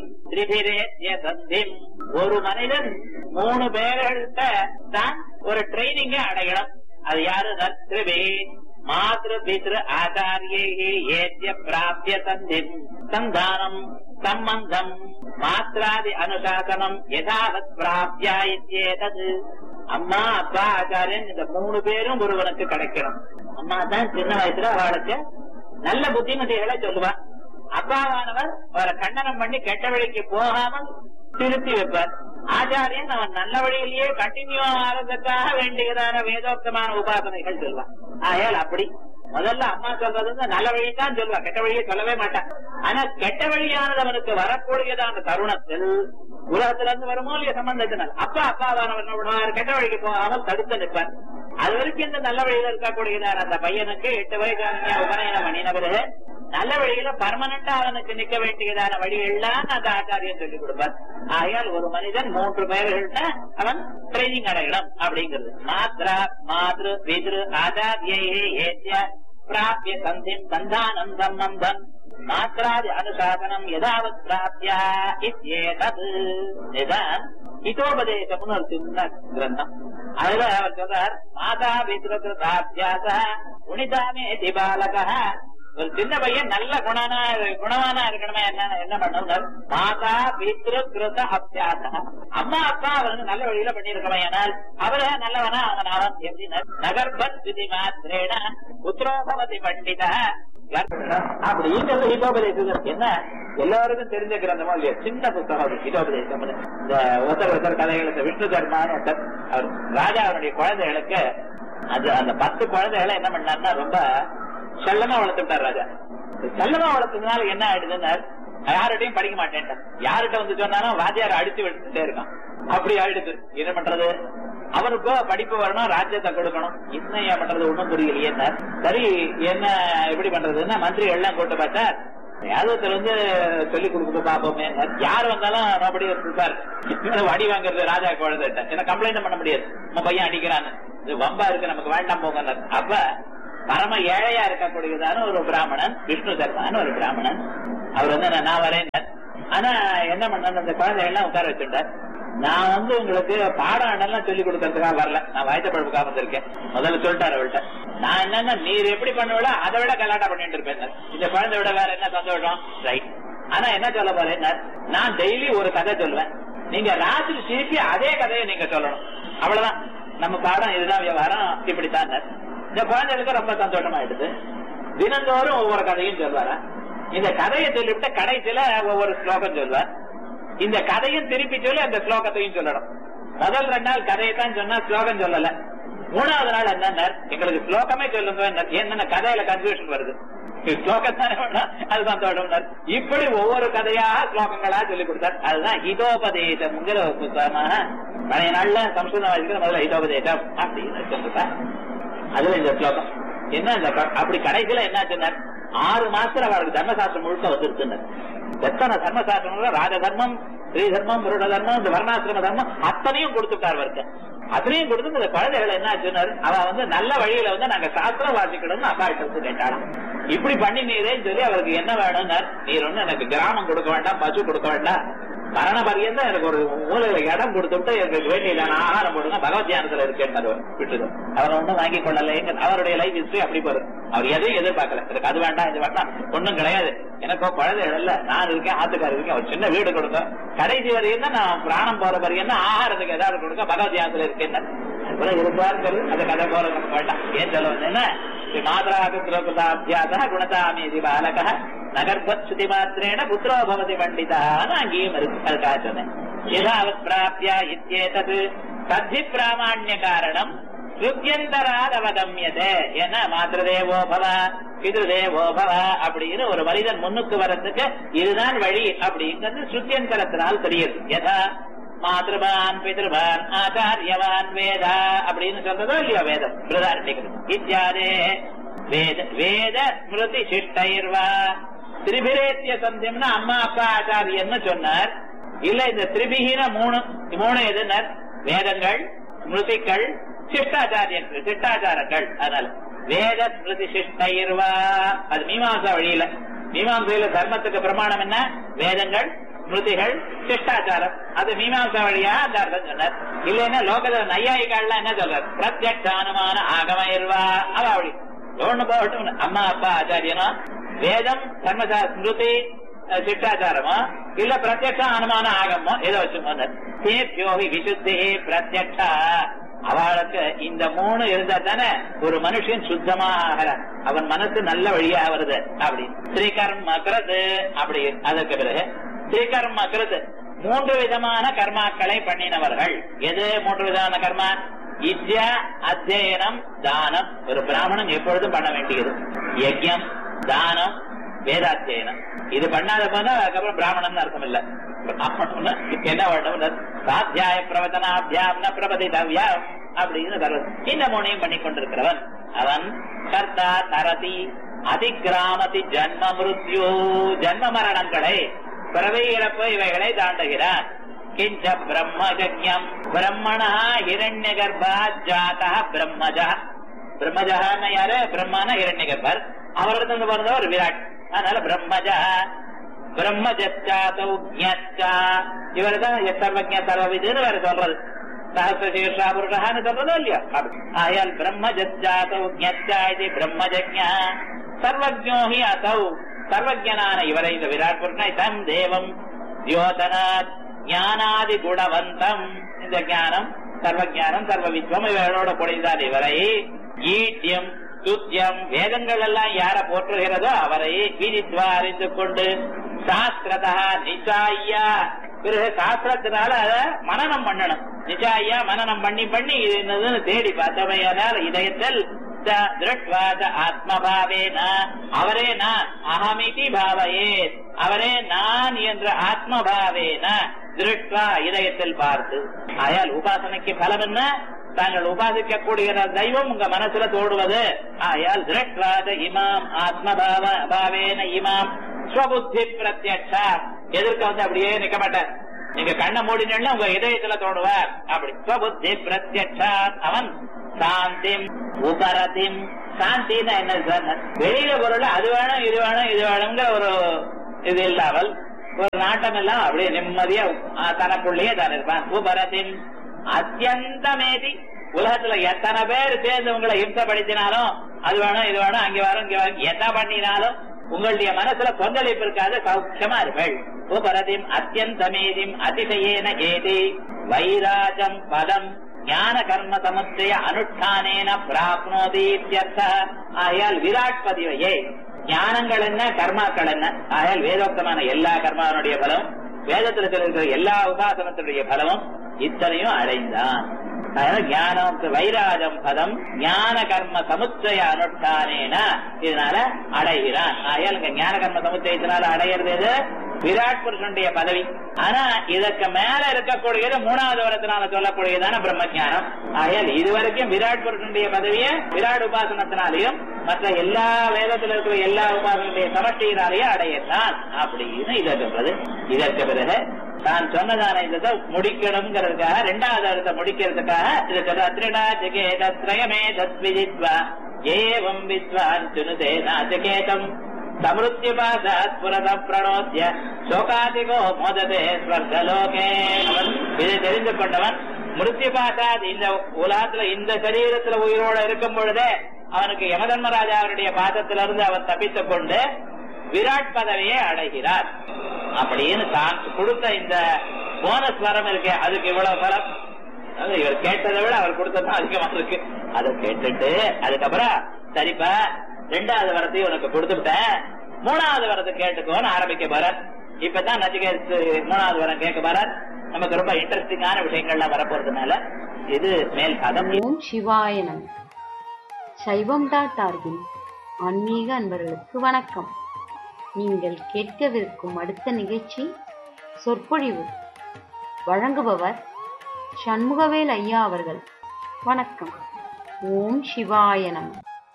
Speaker 3: திரிபிரே சந்திம் ஒரு மனிதன் மூணு பேர்கள்ட்ட தான் ஒரு ட்ரைனிங்க அடையணும் அது யாரு திரிபி மாத்ரு பித்ரு ஆச்சாரியே ஏத்திய பிராபிய சந்திம் சந்தானம் சம்பந்தம் மாத்ராதி அனுசாசனம் யதாவத் பிராப்தியா இத்யேதது அம்மா அப்பா ஆச்சாரியன் இந்த மூணு பேரும் ஒருவனுக்கு கிடைக்கணும் அம்மா தான் சின்ன வயசுல அவளுக்கு நல்ல புத்திமதிகளை சொல்லுவா அப்பாவானவர் அவரை கண்டனம் பண்ணி கெட்ட வழிக்கு போகாமல் திருத்தி வைப்பார் ஆச்சாரியன் அவன் நல்ல வழியிலேயே கண்டினியூ ஆகிறதுக்காக வேண்டியதான வேதோக்தமான உபாசனைகள் சொல்வான் ஆயால் அப்படி முதல்ல அம்மா சொல்றது வந்து நல்ல வழி தான் சொல்லுவா கெட்ட வழியை சொல்லவே மாட்டான் ஆனா கெட்ட வழியானது அவனுக்கு வரக்கூடியதான தருணத்தில் உலகத்துல இருந்து வருமோ இல்லையா சம்பந்தத்தினால் அப்பா அப்பாவானவர் என்ன பண்ணுவார் கெட்ட வழிக்கு போகாமல் தடுத்து நிற்பார் அது வரைக்கும் இந்த நல்ல வழியில இருக்கக்கூடியதான அந்த பையனுக்கு எட்டு வயசான உபநயனம் பண்ணின பிறகு நல்ல வழியில பர்மனண்டா அவனுக்கு நிக்க வேண்டியதான வழியெல்லாம் அந்த ஆச்சாரியன் சொல்லிக் கொடுப்பார் ஆகையால் ஒரு மனிதன் மூன்று பெயர்கள்ட்ட அவன் ட்ரைனிங் அடையணும் அப்படிங்கிறது மாத்ரா மாத்ரு பித்ரு ஆச்சாரியே ஏத்திய பிராபிய சந்திம் சந்தானம் சம்பந்தம் மாத்ராதி அனுசாசனம் யதாவத் பிராப்தியா இத்யேதத் இதுதான் ஹிதோபதேசம்னு ஒரு சின்ன கிரந்தம் அதுல அவர் சொல்றார் மாதா பித்ருதாபியாச உனிதாமே திபாலக ஒரு சின்ன பையன் நல்ல குணனா குணவானா இருக்கணுமே என்ன என்ன பண்ணணும் மாதா பித்ரு கிருத அபியாச அம்மா அப்பா அவனுக்கு நல்ல வழியில பண்ணிருக்கவன் ஆனால் அவர நல்லவனா அவன் அவன் எப்படின்னா நகர்பத் விதி மாத்திரேன புத்திரோபவதி பண்டித அப்படிங்கிறது ஹிதோபதேசம் என்ன எல்லாருக்கும் தெரிஞ்ச கிரந்தமா இல்லையா சின்ன புத்தகம் அது ஹிதோபதேசம் இந்த ஒருத்தர் ஒருத்தர் கதைகளுக்கு விஷ்ணு தர்மான்னு ஒருத்தர் அவர் ராஜா அவருடைய குழந்தைகளுக்கு அது அந்த பத்து குழந்தைகளை என்ன பண்ணாருன்னா ரொம்ப செல்லமா வளர்த்துட்டார் ராஜா செல்லமா வளர்த்ததுனால என்ன ஆயிடுதுன்னா யார்கிட்டயும் படிக்க மாட்டேன் யார்கிட்ட வந்து சொன்னாலும் வாத்தியார் அடிச்சு விட்டுட்டே இருக்கான் அப்படி ஆயிடுது என்ன பண்றது அவனுக்கோ படிப்பு வரணும் ராஜ்யத்தை கொடுக்கணும் என்ன ஏன் பண்றது ஒண்ணும் புரியலையே சரி என்ன எப்படி பண்றதுன்னா மந்திரி எல்லாம் கூட்டு பார்த்தா யாதவத்தில் வந்து சொல்லி கொடுக்க பாப்போமே யார் வந்தாலும் நோபடி சார் வடி வாங்குறது ராஜா குழந்தைகிட்ட என்ன கம்ப்ளைண்ட் பண்ண முடியாது நம்ம பையன் அடிக்கிறான்னு இது வம்பா இருக்கு நமக்கு வேண்டாம் போங்க அப்ப பரம ஏழையா இருக்கக்கூடியதான ஒரு பிராமணன் விஷ்ணு சர்மான்னு ஒரு பிராமணன் அவர் வந்து நான் நான் வரேன் ஆனா என்ன பண்ண அந்த குழந்தைகள்லாம் உட்கார வச்சுட்டார் நான் வந்து உங்களுக்கு பாடம் எல்லாம் சொல்லி கொடுக்கறதுக்காக வரல நான் வாய்த்த பழப்புக்காக வந்திருக்கேன் முதல்ல சொல்லிட்டாரு அவள்கிட்ட நான் என்னன்னா நீர் எப்படி பண்ணுவீங்களோ அதை விட கலாட்டா பண்ணிட்டு இருப்பேன் இந்த குழந்தை விட வேற என்ன சந்தோஷம் ரைட் ஆனா என்ன சொல்ல போறேன் நான் டெய்லி ஒரு கதை சொல்லுவேன் நீங்க ராத்திரி திருப்பி அதே கதையை நீங்க சொல்லணும் அவ்வளவுதான் நம்ம பாடம் இதுதான் விவகாரம் இப்படித்தான் இந்த குழந்தைகளுக்கு ரொம்ப சந்தோஷமாயிடுது தினந்தோறும் ஒவ்வொரு கதையும் சொல்வாரா இந்த கதையை சொல்லிவிட்டு கடைசியில ஒவ்வொரு ஸ்லோகம் சொல்வார் இந்த கதையும் திருப்பி சொல்லி அந்த ஸ்லோகத்தையும் சொல்லணும் முதல் ரெண்டு நாள் கதையை தான் சொன்னா ஸ்லோகம் சொல்லல மூணாவது நாள் என்ன எங்களுக்கு ஸ்லோகமே சொல்லுங்க என்னென்ன கதையில கன்ஃபியூஷன் வருது ஸ்லோகத்தானே வேணா அது சந்தோஷம் இப்படி ஒவ்வொரு கதையாக ஸ்லோகங்களா சொல்லி கொடுத்தார் அதுதான் ஹிதோபதேசம்ங்கிற ஒரு புத்தகமாக பழைய நாள்ல சம்ஸ்கிருதம் வாசிக்கிற முதல்ல ஹிதோபதேசம் அப்படின்னு சொல்லிருக்கார் அதுல இந்த ஸ்லோகம் என்ன இந்த க- அப்படி கடைசியில என்ன சொன்னார் ஆறு மாசத்துல அவருக்கு தர்மசாஸ்திரம் முழுக்க வந்துருச்சுன்னார் எத்தனை தர்மசாஸ்திரம் ராஜ தர்மம் ஸ்ரீ தர்மம் புருட தர்மம் இந்த வர்ணாசிரம தர்மம் அத்தனையும் கொடுத்துட்டார் அவருக்கு அத்தனையும் கொடுத்து இந்த குழந்தைகள் என்ன ஆச்சுன்னாரு அவ வந்து நல்ல வழியில வந்து நாங்க சாஸ்திரம் வாசிக்கணும்னு அப்பா கிட்ட வந்து கேட்டாலும் இப்படி பண்ணி நீரேன்னு சொல்லி அவருக்கு என்ன வேணும்னார் நீர் ஒண்ணு எனக்கு கிராமம் கொடுக்க வேண்டாம் பசு கொடுக்க வேண்டாம் மரண பரியந்தம் எனக்கு ஒரு மூலையில இடம் கொடுத்துட்டு எனக்கு வேண்டியதான ஆகாரம் போடுங்க பகவத் தியானத்துல இருக்கேன்னு விட்டுது அவர் ஒண்ணும் வாங்கி கொள்ளல எங்க அவருடைய லைஃப் ஹிஸ்டரி அப்படி போறது அவர் எதையும் எதிர்பார்க்கல எனக்கு அது வேண்டாம் இது வேண்டாம் ஒண்ணும் கிடையாது எனக்கோ குழந்தைகள் இல்ல நான் இருக்கேன் ஆத்துக்காரர் இருக்கேன் ஒரு சின்ன வீடு கொடுங்க கடைசி வரையும் தான் நான் பிராணம் போற வரையும் தான் ஆகாரத்துக்கு ஏதாவது கொடுங்க பகவத் தியானத்துல இருக்கேன் அதுபோல இருப்பார்கள் அந்த கதை போற நமக்கு வேண்டாம் ஏன் சொல்ல என்ன மாதராபியாச குணதாமீதி பாலக நகர்பத் சுதி மாத்திரேன புத்திரோ பவதி பண்டிதான்னு அங்கேயும் இருக்கு அதுக்காக சொன்னேன் யதாவத் பிராப்தியா இத்தியேதது தத்தி பிராமாண்ய காரணம் ஸ்ருத்தியந்தராத் அவகமியதே ஏன்னா மாத்திருதேவோ பவ பிதுதேவோ பவ அப்படின்னு ஒரு மனிதன் முன்னுக்கு வர்றதுக்கு இதுதான் வழி அப்படிங்கிறது ஸ்ருத்தியந்தரத்தினால் தெரியுது யதா மாதృபான் பிதృபான் ஆச்சாரியவான் வேதா அப்படின்னு சொல்றதோ இல்லையோ வேதம் பிரதாரணிகள் இத்தியாதே வேத வேத ஸ்மிருதி சிஷ்டைர்வா திரிபிரேத்திய சந்தியம்னா அம்மா அப்பா ஆச்சாரியன்னு சொன்னார் இல்ல இந்த திரிபிகின மூணு மூணு எதுனர் வேதங்கள் ஸ்மிருதிகள் சிஷ்டாச்சாரியங்கள் சிஷ்டாச்சாரங்கள் அதனால வேத ஸ்மிருதி சிஷ்டைர்வா அது மீமாசா வழியில மீமாசையில தர்மத்துக்கு பிரமாணம் என்ன வேதங்கள் ஸ்மிருதிகள் சிஷ்டாச்சாரம் அது மீமாசா வழியா அந்த அர்த்தம் சொன்னார் இல்லைன்னா லோகத்துல நையாயிகள்லாம் என்ன சொல்றார் பிரத்யக்ஷானுமான ஆகமயிர்வா அவ அப்படி ஒண்ணு போகட்டும் அம்மா அப்பா ஆச்சாரியனோ வேதம் தர்மசா ஸ்மிருதி அஹ், சிஷ்டாச்சாரமோ இல்ல பிரத்யக்ஷ அனுமான ஆகமோ ஏதோ வச்சு தேப்யோகி விசுத்தி பிரத்யக்ஷா அவளுக்கு இந்த மூணு இருந்தா தானே ஒரு மனுஷன் சுத்தமாக அவன் மனசு நல்ல வழியா வருது அப்படி ஸ்ரீகர்ம கிருது அப்படி அதற்கு பிறகு ஸ்ரீகர்ம கிருது மூன்று விதமான கர்மாக்களை பண்ணினவர்கள் எது மூன்று விதமான கர்மா வித்யா அத்தியனம் தானம் ஒரு பிராமணன் எப்பொழுதும் பண்ண வேண்டியது யஜ்யம் தானம் வேதாத்தியனம் இது பண்ணாத போனா அதுக்கப்புறம் பிராமணன் அர்த்தம் இல்ல பிராமணம்னா என்ன வேண்டும் சாத்தியாய பிரவச்சனாபியாம் ந பிரபதிதவ்யாம் அப்படின்னு வருவது இந்த மூணையும் பண்ணி கொண்டிருக்கிறவன் அவன் கர்த்தா தரதி அதிகிராமதி ஜன்ம மிருத்யு ஜன்ம மரணங்களை பிறவை இறப்பு இவைகளை தாண்டுகிறான் கிஞ்ச பிரம்மஜம் பிரம்மணா ஹிரண்ய கர்ப்பா ஜாதா பிரம்மஜா பிரம்மஜான யாரு பிரம்மன ஹிரண்ய கர்ப்பர் அவரிடத்துல பிறந்தவர் விராட் அதனால பிரம்மஜா பிரம்மஜாத்தௌ ஜ்ஞா இவர் தான் சர்வஜ சர்வவிதுன்னு வேற சொல்றது சஹசிரசீர்ஷா புருஷான்னு சொல்றதோ இல்லையா அப்படி. ஆயால் பிரம்மஜாத்தௌ ஜ்ஞா இது பிரம்மஜஜா சர்வஜோ ஹி அசௌ சர்வஜனான இவரை இந்த விராட் புருஷனை தம் தேவம் தியோதனாத் ஞானாதி குணவந்தம் இந்த ஞானம் சர்வ ஞானம் சர்வ வித்வம் இவர்களோட கூடியதான் இவரை ஈட்டியம் துத்தியம் வேதங்கள் எல்லாம் யார போற்றுகிறதோ அவரை விதித்வா அறிந்து கொண்டு சாஸ்திரதா நிச்சாய்யா பிறகு சாஸ்திரத்தினால அதை மனனம் பண்ணணும் நிச்சாய்யா மனனம் பண்ணி பண்ணி இது என்னதுன்னு தேடி பார்த்தவையானால் இதயத்தில் ச திருட்வா ச ஆத்மபாவேன அவரே நான் அகமிதி பாவையே அவரே நான் என்ற ஆத்மபாவேன திருட்வா இதயத்தில் பார்த்து ஆயால் உபாசனைக்கு பலம் என்ன தாங்கள் உபாசிக்கக்கூடிய தெய்வம் உங்க மனசுல தோடுவது ஆயால் திருட்வாத இமாம் ஆத்மபாவ பாவேன இமாம் ஸ்வபுத்தி பிரத்யக்ஷா எதிர்க்க வந்து அப்படியே நிக்க மாட்டார் நீங்க கண்ணை மூடினா உங்க இதயத்துல தோடுவார் அப்படி ஸ்வபுத்தி பிரத்யக்ஷா அவன் சாந்திம் உபரதிம் சாந்தின்னா என்ன சார் வெளியில பொருள் அது வேணும் இது வேணும் இது வேணுங்கிற ஒரு இது இல்லாமல் ஒரு நாட்டம் எல்லாம் அப்படியே நிம்மதியா ஆ, தனக்குள்ளேயே தான் இருப்பான் உபரத்தின் அத்தியந்தமேதி உலகத்துல எத்தனை பேர் சேர்ந்து உங்களை இம்சப்படுத்தினாலும் அது வேணும் இது வேணும் அங்க வரும் இங்க வரும் என்ன பண்ணினாலும் உங்களுடைய மனசுல கொந்தளிப்பு இருக்காது சௌக்கியமா இருப்பள் உபரதிம் அத்தியந்தமேதிம் அதிசயேன ஏதி வைராஜம் பலம் ஞான கர்ம சமுச்சய அனுஷ்டானேன பிராப்னோதி இத்யர்த்த. ஆகையால் விராட் பதிவையே ஞானங்கள் என்ன கர்மாக்கள் என்ன ஆகையால் வேதோக்தமான எல்லா கர்மாவனுடைய பலம் வேதத்தில் இருக்கிற எல்லா உபாசனத்தினுடைய பலமும் இத்தனையும் அடைந்தான் அதனால ஞானம் வைராஜம் பதம் ஞான கர்ம சமுச்சய அனுஷ்டானேன இதனால அடைகிறான் ஆகையால் இங்க ஞான கர்ம சமுச்சயத்தினால அடையிறது எது விராட் புருஷனுடைய பதவி ஆனா இதற்கு மேல இருக்கக்கூடியது மூணாவது வரத்தினால சொல்லக்கூடியதான பிரம்ம ஞானம் ஆகையால் இதுவரைக்கும் விராட் புருஷனுடைய பதவியை விராட் உபாசனத்தினாலையும் மற்ற எல்லா வேதத்தில் இருக்கிற எல்லா உபாசனுடைய சமஷ்டியினாலேயும் அடையத்தான் அப்படின்னு இதை சொல்றது இதற்கு பிறகு தான் சொன்னதான இந்த இதை முடிக்கணுங்கிறதுக்காக ரெண்டாவது அர்த்தம் முடிக்கிறதுக்காக இது சொல்ற அத்ரிடா ஜெகேத திரயமே தத்விதித்வா ஏவம் வித்வான் சுனுதே நாஜகேதம் சமிருத்தியபாசாத் புரத பிரணோத்திய சோகாதிகோ மோததே ஸ்வர்கலோகே அவன் இதை தெரிந்து கொண்டவன் மிருத்யுபாசாத் இந்த உலகத்துல இந்த சரீரத்துல உயிரோட இருக்கும் பொழுதே அவனுக்கு யமதர்மராஜாவுடைய பாதத்திலிருந்து அவன் தப்பித்துக் கொண்டு விராட் பதவியை அடைகிறார் அப்படின்னு தான் கொடுத்த இந்த போனஸ் வரம் இருக்கு அதுக்கு இவ்வளவு வரம் அதாவது இவர் கேட்டதை விட அவர் கொடுத்ததும் அதிகமா இருக்கு அதை கேட்டுட்டு அதுக்கப்புறம் சரிப்பா ரெண்டாவது வரத்தையும் உனக்கு கொடுத்துட்டேன் மூணாவது வரத்தை கேட்டுக்கோன்னு ஆரம்பிக்க போறார் இப்பதான் நச்சிகேத்து மூணாவது வரம் கேட்க போறார் நமக்கு ரொம்ப இன்ட்ரெஸ்டிங்கான விஷயங்கள்லாம் வரப்போறதுனால இது மேல் பதம்
Speaker 4: ஓம் சிவாய நம சைவம் டாட் ஆர்கின் ஆன்மீக அன்பர்களுக்கு வணக்கம் நீங்கள் கேட்கவிருக்கும் அடுத்த நிகழ்ச்சி சொற்பொழிவு வழங்குபவர் சண்முகவேல் ஐயா அவர்கள் வணக்கம் ஓம் சிவாய நம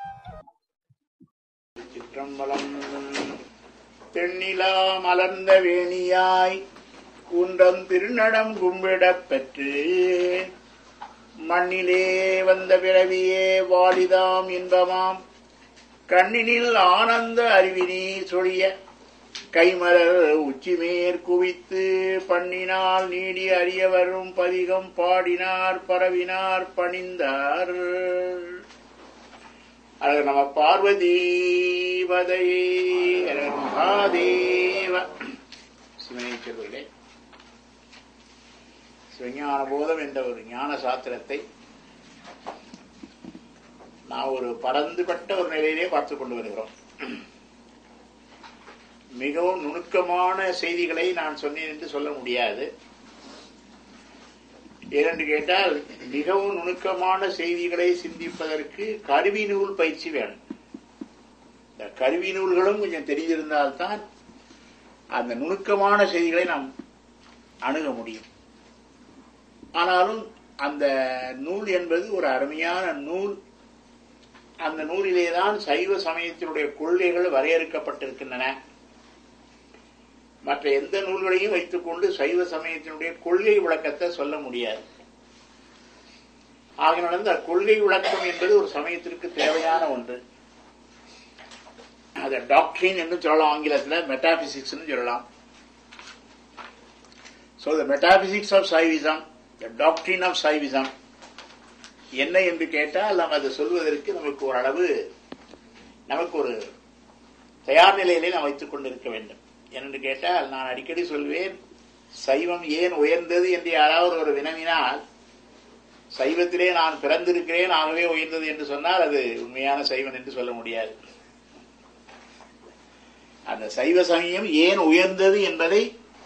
Speaker 5: சிற்றம்பலம் தென்னிலா மலர்ந்த வேணியாய் குன்றம் திருநடம் கும்பிடப் பெற்று மண்ணிலே வந்த பிறவியே வாலிதாம் இன்பமாம் கண்ணினில் ஆனந்த அருவினி சொழிய கைமலர் உச்சிமேற் குவித்து பண்ணினால் நீடி அறிய வரும் பதிகம் பாடினார் பரவினார் பணிந்தார் அது நம பார்வதி பதையே மகாதேவ சிவனேஸ்வரர்களே சிவஞான போதம் என்ற ஒரு ஞான சாத்திரத்தை நான் ஒரு பரந்துபட்ட ஒரு நிலையிலே பார்த்து கொண்டு வருகிறோம் மிகவும் நுணுக்கமான செய்திகளை நான் சொன்னேன் என்று சொல்ல முடியாது ஏனென்று கேட்டால் மிகவும் நுணுக்கமான செய்திகளை சிந்திப்பதற்கு கருவி நூல் பயிற்சி வேணும் இந்த கருவி நூல்களும் கொஞ்சம் தெரிந்திருந்தால்தான் அந்த நுணுக்கமான செய்திகளை நாம் அணுக முடியும் ஆனாலும் அந்த நூல் என்பது ஒரு அருமையான நூல் அந்த நூலிலேதான் சைவ சமயத்தினுடைய கொள்கைகள் வரையறுக்கப்பட்டிருக்கின்றன மற்ற எந்த நூல்களையும் வைத்துக்கொண்டு சைவ சமயத்தினுடைய கொள்கை விளக்கத்தை சொல்ல முடியாது ஆகினால இந்த கொள்கை விளக்கம் என்பது ஒரு சமயத்திற்கு தேவையான ஒன்று அதை டாக்டரின் என்று சொல்லலாம் ஆங்கிலத்தில் மெட்டாபிசிக்ஸ் சொல்லலாம் so the metaphysics of Saivism the doctrine of Saivism என்ன என்று கேட்டால் நாம் அதை சொல்வதற்கு நமக்கு ஓரளவு நமக்கு ஒரு தயார் நிலையிலே நாம் வைத்துக் கொண்டிருக்க வேண்டும் என்று கேட்டால் நான் அடிக்கடி சொல்வேன் சைவம் ஏன் உயர்ந்தது என்று யாராவது ஒரு வினவினால் சைவத்திலே நான் பிறந்திருக்கிறேன் ஆகவே உயர்ந்தது என்று சொன்னால் அது உண்மையான சைவன் என்று சொல்ல முடியாது அந்த சைவ சமயம் ஏன் உயர்ந்தது என்பதை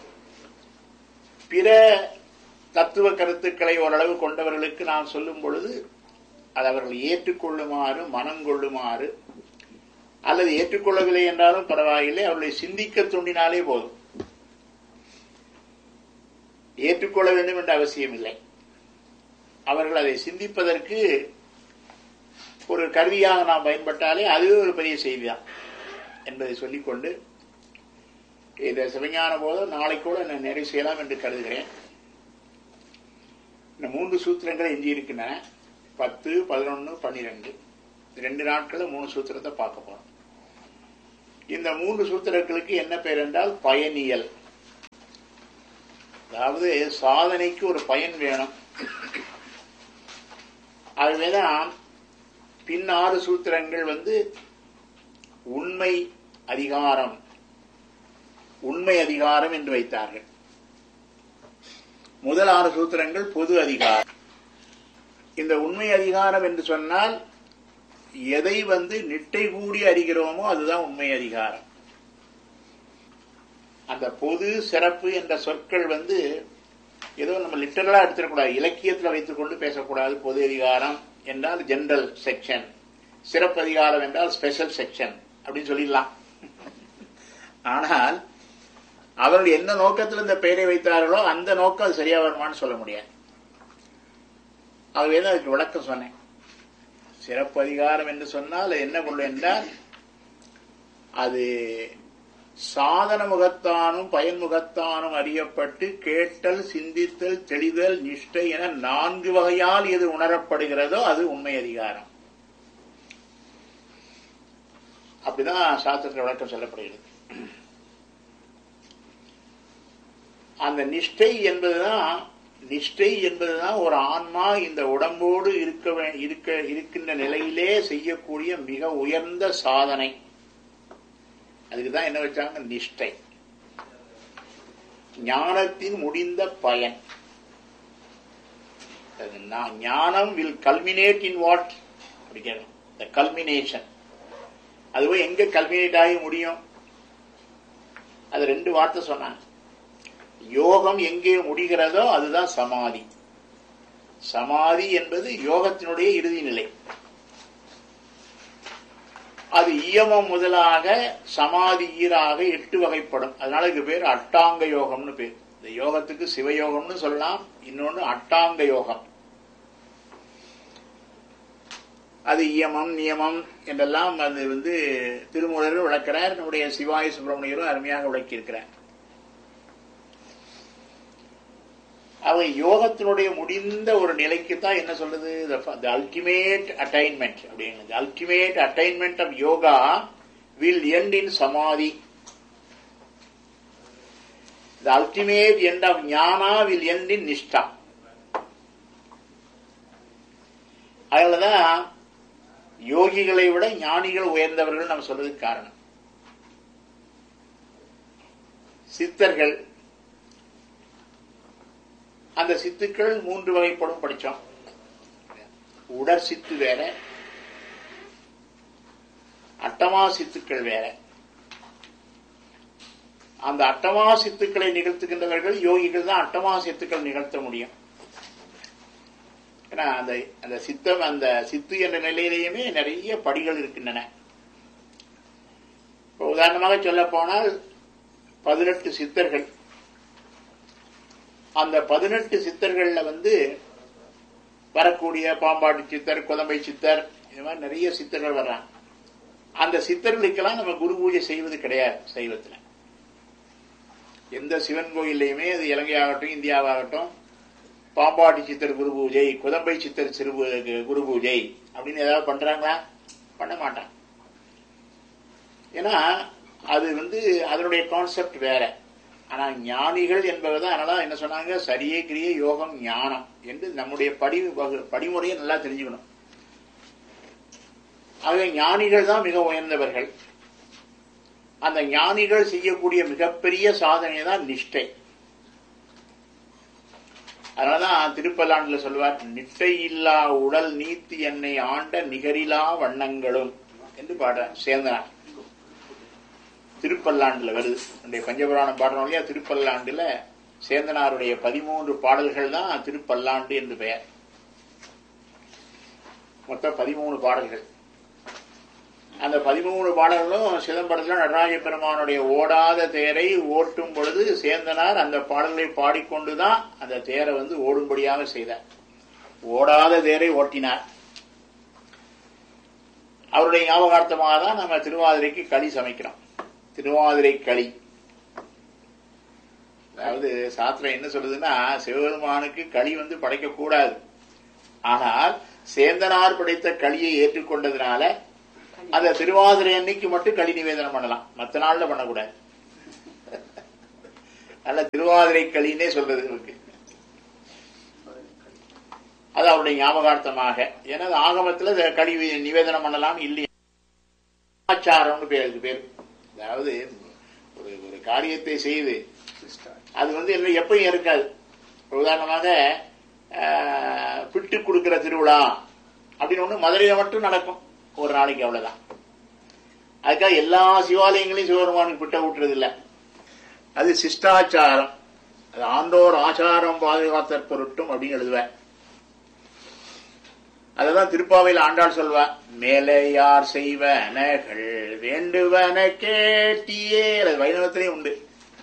Speaker 5: பிற தத்துவ கருத்துக்களை ஓரளவு கொண்டவர்களுக்கு நான் சொல்லும் பொழுது அது அவர்கள் ஏற்றுக்கொள்ளுமாறு மனம் கொள்ளுமாறு அல்லது ஏற்றுக்கொள்ளவில்லை என்றாலும் பரவாயில்லை அவர்களை சிந்திக்க தூண்டினாலே போதும் ஏற்றுக்கொள்ள வேண்டும் என்ற அவசியம் இல்லை அவர்கள் அதை சிந்திப்பதற்கு ஒரு கருவியாக நாம் பயன்பட்டாலே அதுவே ஒரு பெரிய செய்திதான் என்பதை சொல்லிக்கொண்டு இந்த சிவஞான போதும் நாளை கூட நான் நிறைவு செய்யலாம் என்று கருதுகிறேன் இந்த மூன்று சூத்திரங்கள் எஞ்சி இருக்கின்றன பத்து பதினொன்று பன்னிரெண்டு ரெண்டு நாட்கள்ல மூணு சூத்திரத்தை பார்க்க போறோம் இந்த மூன்று சூத்திரங்களுக்கு என்ன பேர் என்றால் பயனியல் அதாவது சாதனைக்கு ஒரு பயன் வேணும் ஆகவேதான் பின் ஆறு சூத்திரங்கள் வந்து உண்மை அதிகாரம் உண்மை அதிகாரம் என்று வைத்தார்கள் முதல் ஆறு சூத்திரங்கள் பொது அதிகாரம் இந்த உண்மை அதிகாரம் என்று சொன்னால் எதை வந்து நிட்டை கூடி அறிகிறோமோ அதுதான் உண்மை அதிகாரம் அந்த பொது சிறப்பு என்ற சொற்கள் வந்து ஏதோ நம்ம லிட்டரலா எடுத்துடக்கூடாது இலக்கியத்தில் வைத்துக் கொண்டு பேசக்கூடாது பொது அதிகாரம் என்றால் ஜெனரல் செக்ஷன் சிறப்பு அதிகாரம் என்றால் ஸ்பெஷல் செக்ஷன் அப்படின்னு சொல்லிடலாம் ஆனால் அவர்கள் என்ன நோக்கத்தில் இந்த பெயரை வைத்தார்களோ அந்த நோக்கம் அது சரியா வருமானு சொல்ல முடியாது ஆகவே தான் அதுக்கு விளக்கம் சொன்னேன் சிறப்பு அதிகாரம் என்று சொன்னால் என்ன பொருள் என்றால் அது சாதன முகத்தானும் பயன்முகத்தானும் அறியப்பட்டு கேட்டல் சிந்தித்தல் தெளிதல் நிஷ்டை என நான்கு வகையால் எது உணரப்படுகிறதோ அது உண்மை அதிகாரம் அப்படிதான் சாஸ்திரத்தில் விளக்கம் சொல்லப்படுகிறது அந்த நிஷ்டை என்பதுதான் நிஷ்டை என்பதுதான் ஒரு ஆன்மா இந்த உடம்போடு இருக்க வே- இருக்க இருக்கின்ற நிலையிலே செய்யக்கூடிய மிக உயர்ந்த சாதனை அதுக்கு தான் என்ன வச்சாங்க நிஷ்டை ஞானத்தின் முடிந்த பயன் அது நா- ஞானம் வில் கல்மினேட் இன் வாட் அப்படி கேட்கணும் த கல்மினேஷன் அது போய் எங்க கல்மினேட் ஆகி முடியும் அது ரெண்டு வார்த்தை சொன்னாங்க யோகம் எங்கே முடிகிறதோ அதுதான் சமாதி சமாதி என்பது யோகத்தினுடைய இறுதி நிலை அது இயமம் முதலாக சமாதி ஈராக எட்டு வகைப்படும் அதனால இதுக்கு பேர் அட்டாங்க யோகம்னு பேர் இந்த யோகத்துக்கு சிவயோகம்னு சொல்லலாம் இன்னொன்னு அட்டாங்க யோகம் அது இயமம் நியமம் என்றெல்லாம் அது வந்து திருமூலரும் விளக்கிறார் நம்முடைய சிவாய சுப்பிரமணியரும் அருமையாக விளக்கியிருக்கிறார் அவன் யோகத்தினுடைய முடிந்த ஒரு நிலைக்கு தான் என்ன சொல்றது த அல்டிமேட் அட்டைன்மெண்ட் அப்படிங்கிறது ultimate attainment of yoga will end in samadhi the ultimate end of jnana will end in nishtha அதனாலதான் யோகிகளை விட ஞானிகள் உயர்ந்தவர்கள் நம்ம சொல்றதுக்கு காரணம் சித்தர்கள் அந்த சித்துக்கள் மூன்று வகைப்படும் படிச்சோம் உடற் சித்து வேற அட்டமா சித்துக்கள் வேற அந்த அட்டமா சித்துக்களை நிகழ்த்துகின்றவர்கள் யோகிகள் தான் அட்டமா சித்துக்கள் நிகழ்த்த முடியும் ஏன்னா அந்த அந்த சித்தம் அந்த சித்து என்ற நிலையிலேயுமே நிறைய படிகள் இருக்கின்றன இப்போ உதாரணமாக சொல்ல போனால் பதினெட்டு சித்தர்கள் அந்த பதினெட்டு சித்தர்கள்ல வந்து வரக்கூடிய பாம்பாட்டி சித்தர் குதம்பை சித்தர் இது மாதிரி நிறைய சித்தர்கள் வர்றாங்க அந்த சித்தர்களுக்கெல்லாம் நம்ம குரு பூஜை செய்வது கிடையாது சைவத்துல எந்த சிவன் கோயில்லையுமே அது இலங்கையாகட்டும் இந்தியாவாகட்டும் பாம்பாட்டி சித்தர் குரு பூஜை குதம்பை சித்தர் சிறு பூ- குரு பூஜை அப்படின்னு ஏதாவது பண்றாங்களா பண்ண மாட்டாங்க ஏன்னா அது வந்து அதனுடைய கான்செப்ட் வேற ஆனா ஞானிகள் என்பதுதான் அதனால என்ன சொன்னாங்க சரியே கிரிய யோகம் ஞானம் என்று நம்முடைய படி வகு- படிமுறையை நல்லா தெரிஞ்சுக்கணும் ஆகவே ஞானிகள் தான் மிக உயர்ந்தவர்கள் அந்த ஞானிகள் செய்யக்கூடிய மிகப்பெரிய சாதனை தான் நிஷ்டை அதனாலதான் திருப்பல்லாண்டுல சொல்லுவார் நிட்டை இல்லா உடல் நீத்தி என்னை ஆண்ட நிகரிலா வண்ணங்களும் என்று பாடுறார் சேர்ந்தனார் திருப்பல்லாண்டுல வருது நம்முடைய பஞ்சபுராணம் பாடுறோம் இல்லையா திருப்பல்லாண்டுல சேந்தனாருடைய பதிமூன்று பாடல்கள் தான் திருப்பல்லாண்டு என்று பெயர் மொத்தம் பதிமூணு பாடல்கள் அந்த பதிமூணு பாடல்களும் சிதம்பரத்தில் நடராஜ பெருமானுடைய ஓடாத தேரை ஓட்டும் பொழுது சேந்தனார் அந்த பாடல்களை பாடிக்கொண்டுதான் அந்த தேரை வந்து ஓடும்படியாக செய்தார் ஓடாத தேரை ஓட்டினார் அவருடைய ஞாபகார்த்தமாக தான் நம்ம திருவாதிரைக்கு களி சமைக்கிறோம் திருவாதிரை களி அதாவது சாஸ்திரம் என்ன சொல்லுதுன்னா சிவபெருமானுக்கு களி வந்து படைக்க கூடாது ஆனால் சேந்தனார் படைத்த களியை ஏற்றுக்கொண்டதுனால அந்த திருவாதிரை அன்னைக்கு மட்டும் களி நிவேதனம் பண்ணலாம் மத்த நாள்ல பண்ணக்கூடாது நல்ல திருவாதிரை களின்னே சொல்றது இருக்கு அது அவருடைய ஞாபகார்த்தமாக ஏன்னா அது ஆகமத்துல இந்த களி நிவேதனம் பண்ணலாம் இல்லையா ஆச்சாரம்னு பேர் அதுக்கு பேர் அதாவது ஒரு ஒரு காரியத்தை செய்து அது வந்து என்ன எப்பயும் இருக்காது உதாரணமாக ஆஹ், பிட்டு கொடுக்கிற திருவிழா அப்படின்னு ஒண்ணு மதுரையில மட்டும் நடக்கும் ஒரு நாளைக்கு அவ்வளவுதான் அதுக்காக எல்லா சிவாலயங்களையும் சிவபெருமானுக்கு பிட்ட விட்டுறது இல்ல அது சிஷ்டாச்சாரம் அது ஆண்டோர் ஆச்சாரம் பாதுகாத்தற் பொருட்டும் அப்படின்னு எழுதுவேன் அததான் திருப்பாவையில் ஆண்டாள் சொல்வா மேலையார் செய்வனகள் வேண்டுவன கேட்டியே அது வைணவத்திலே உண்டு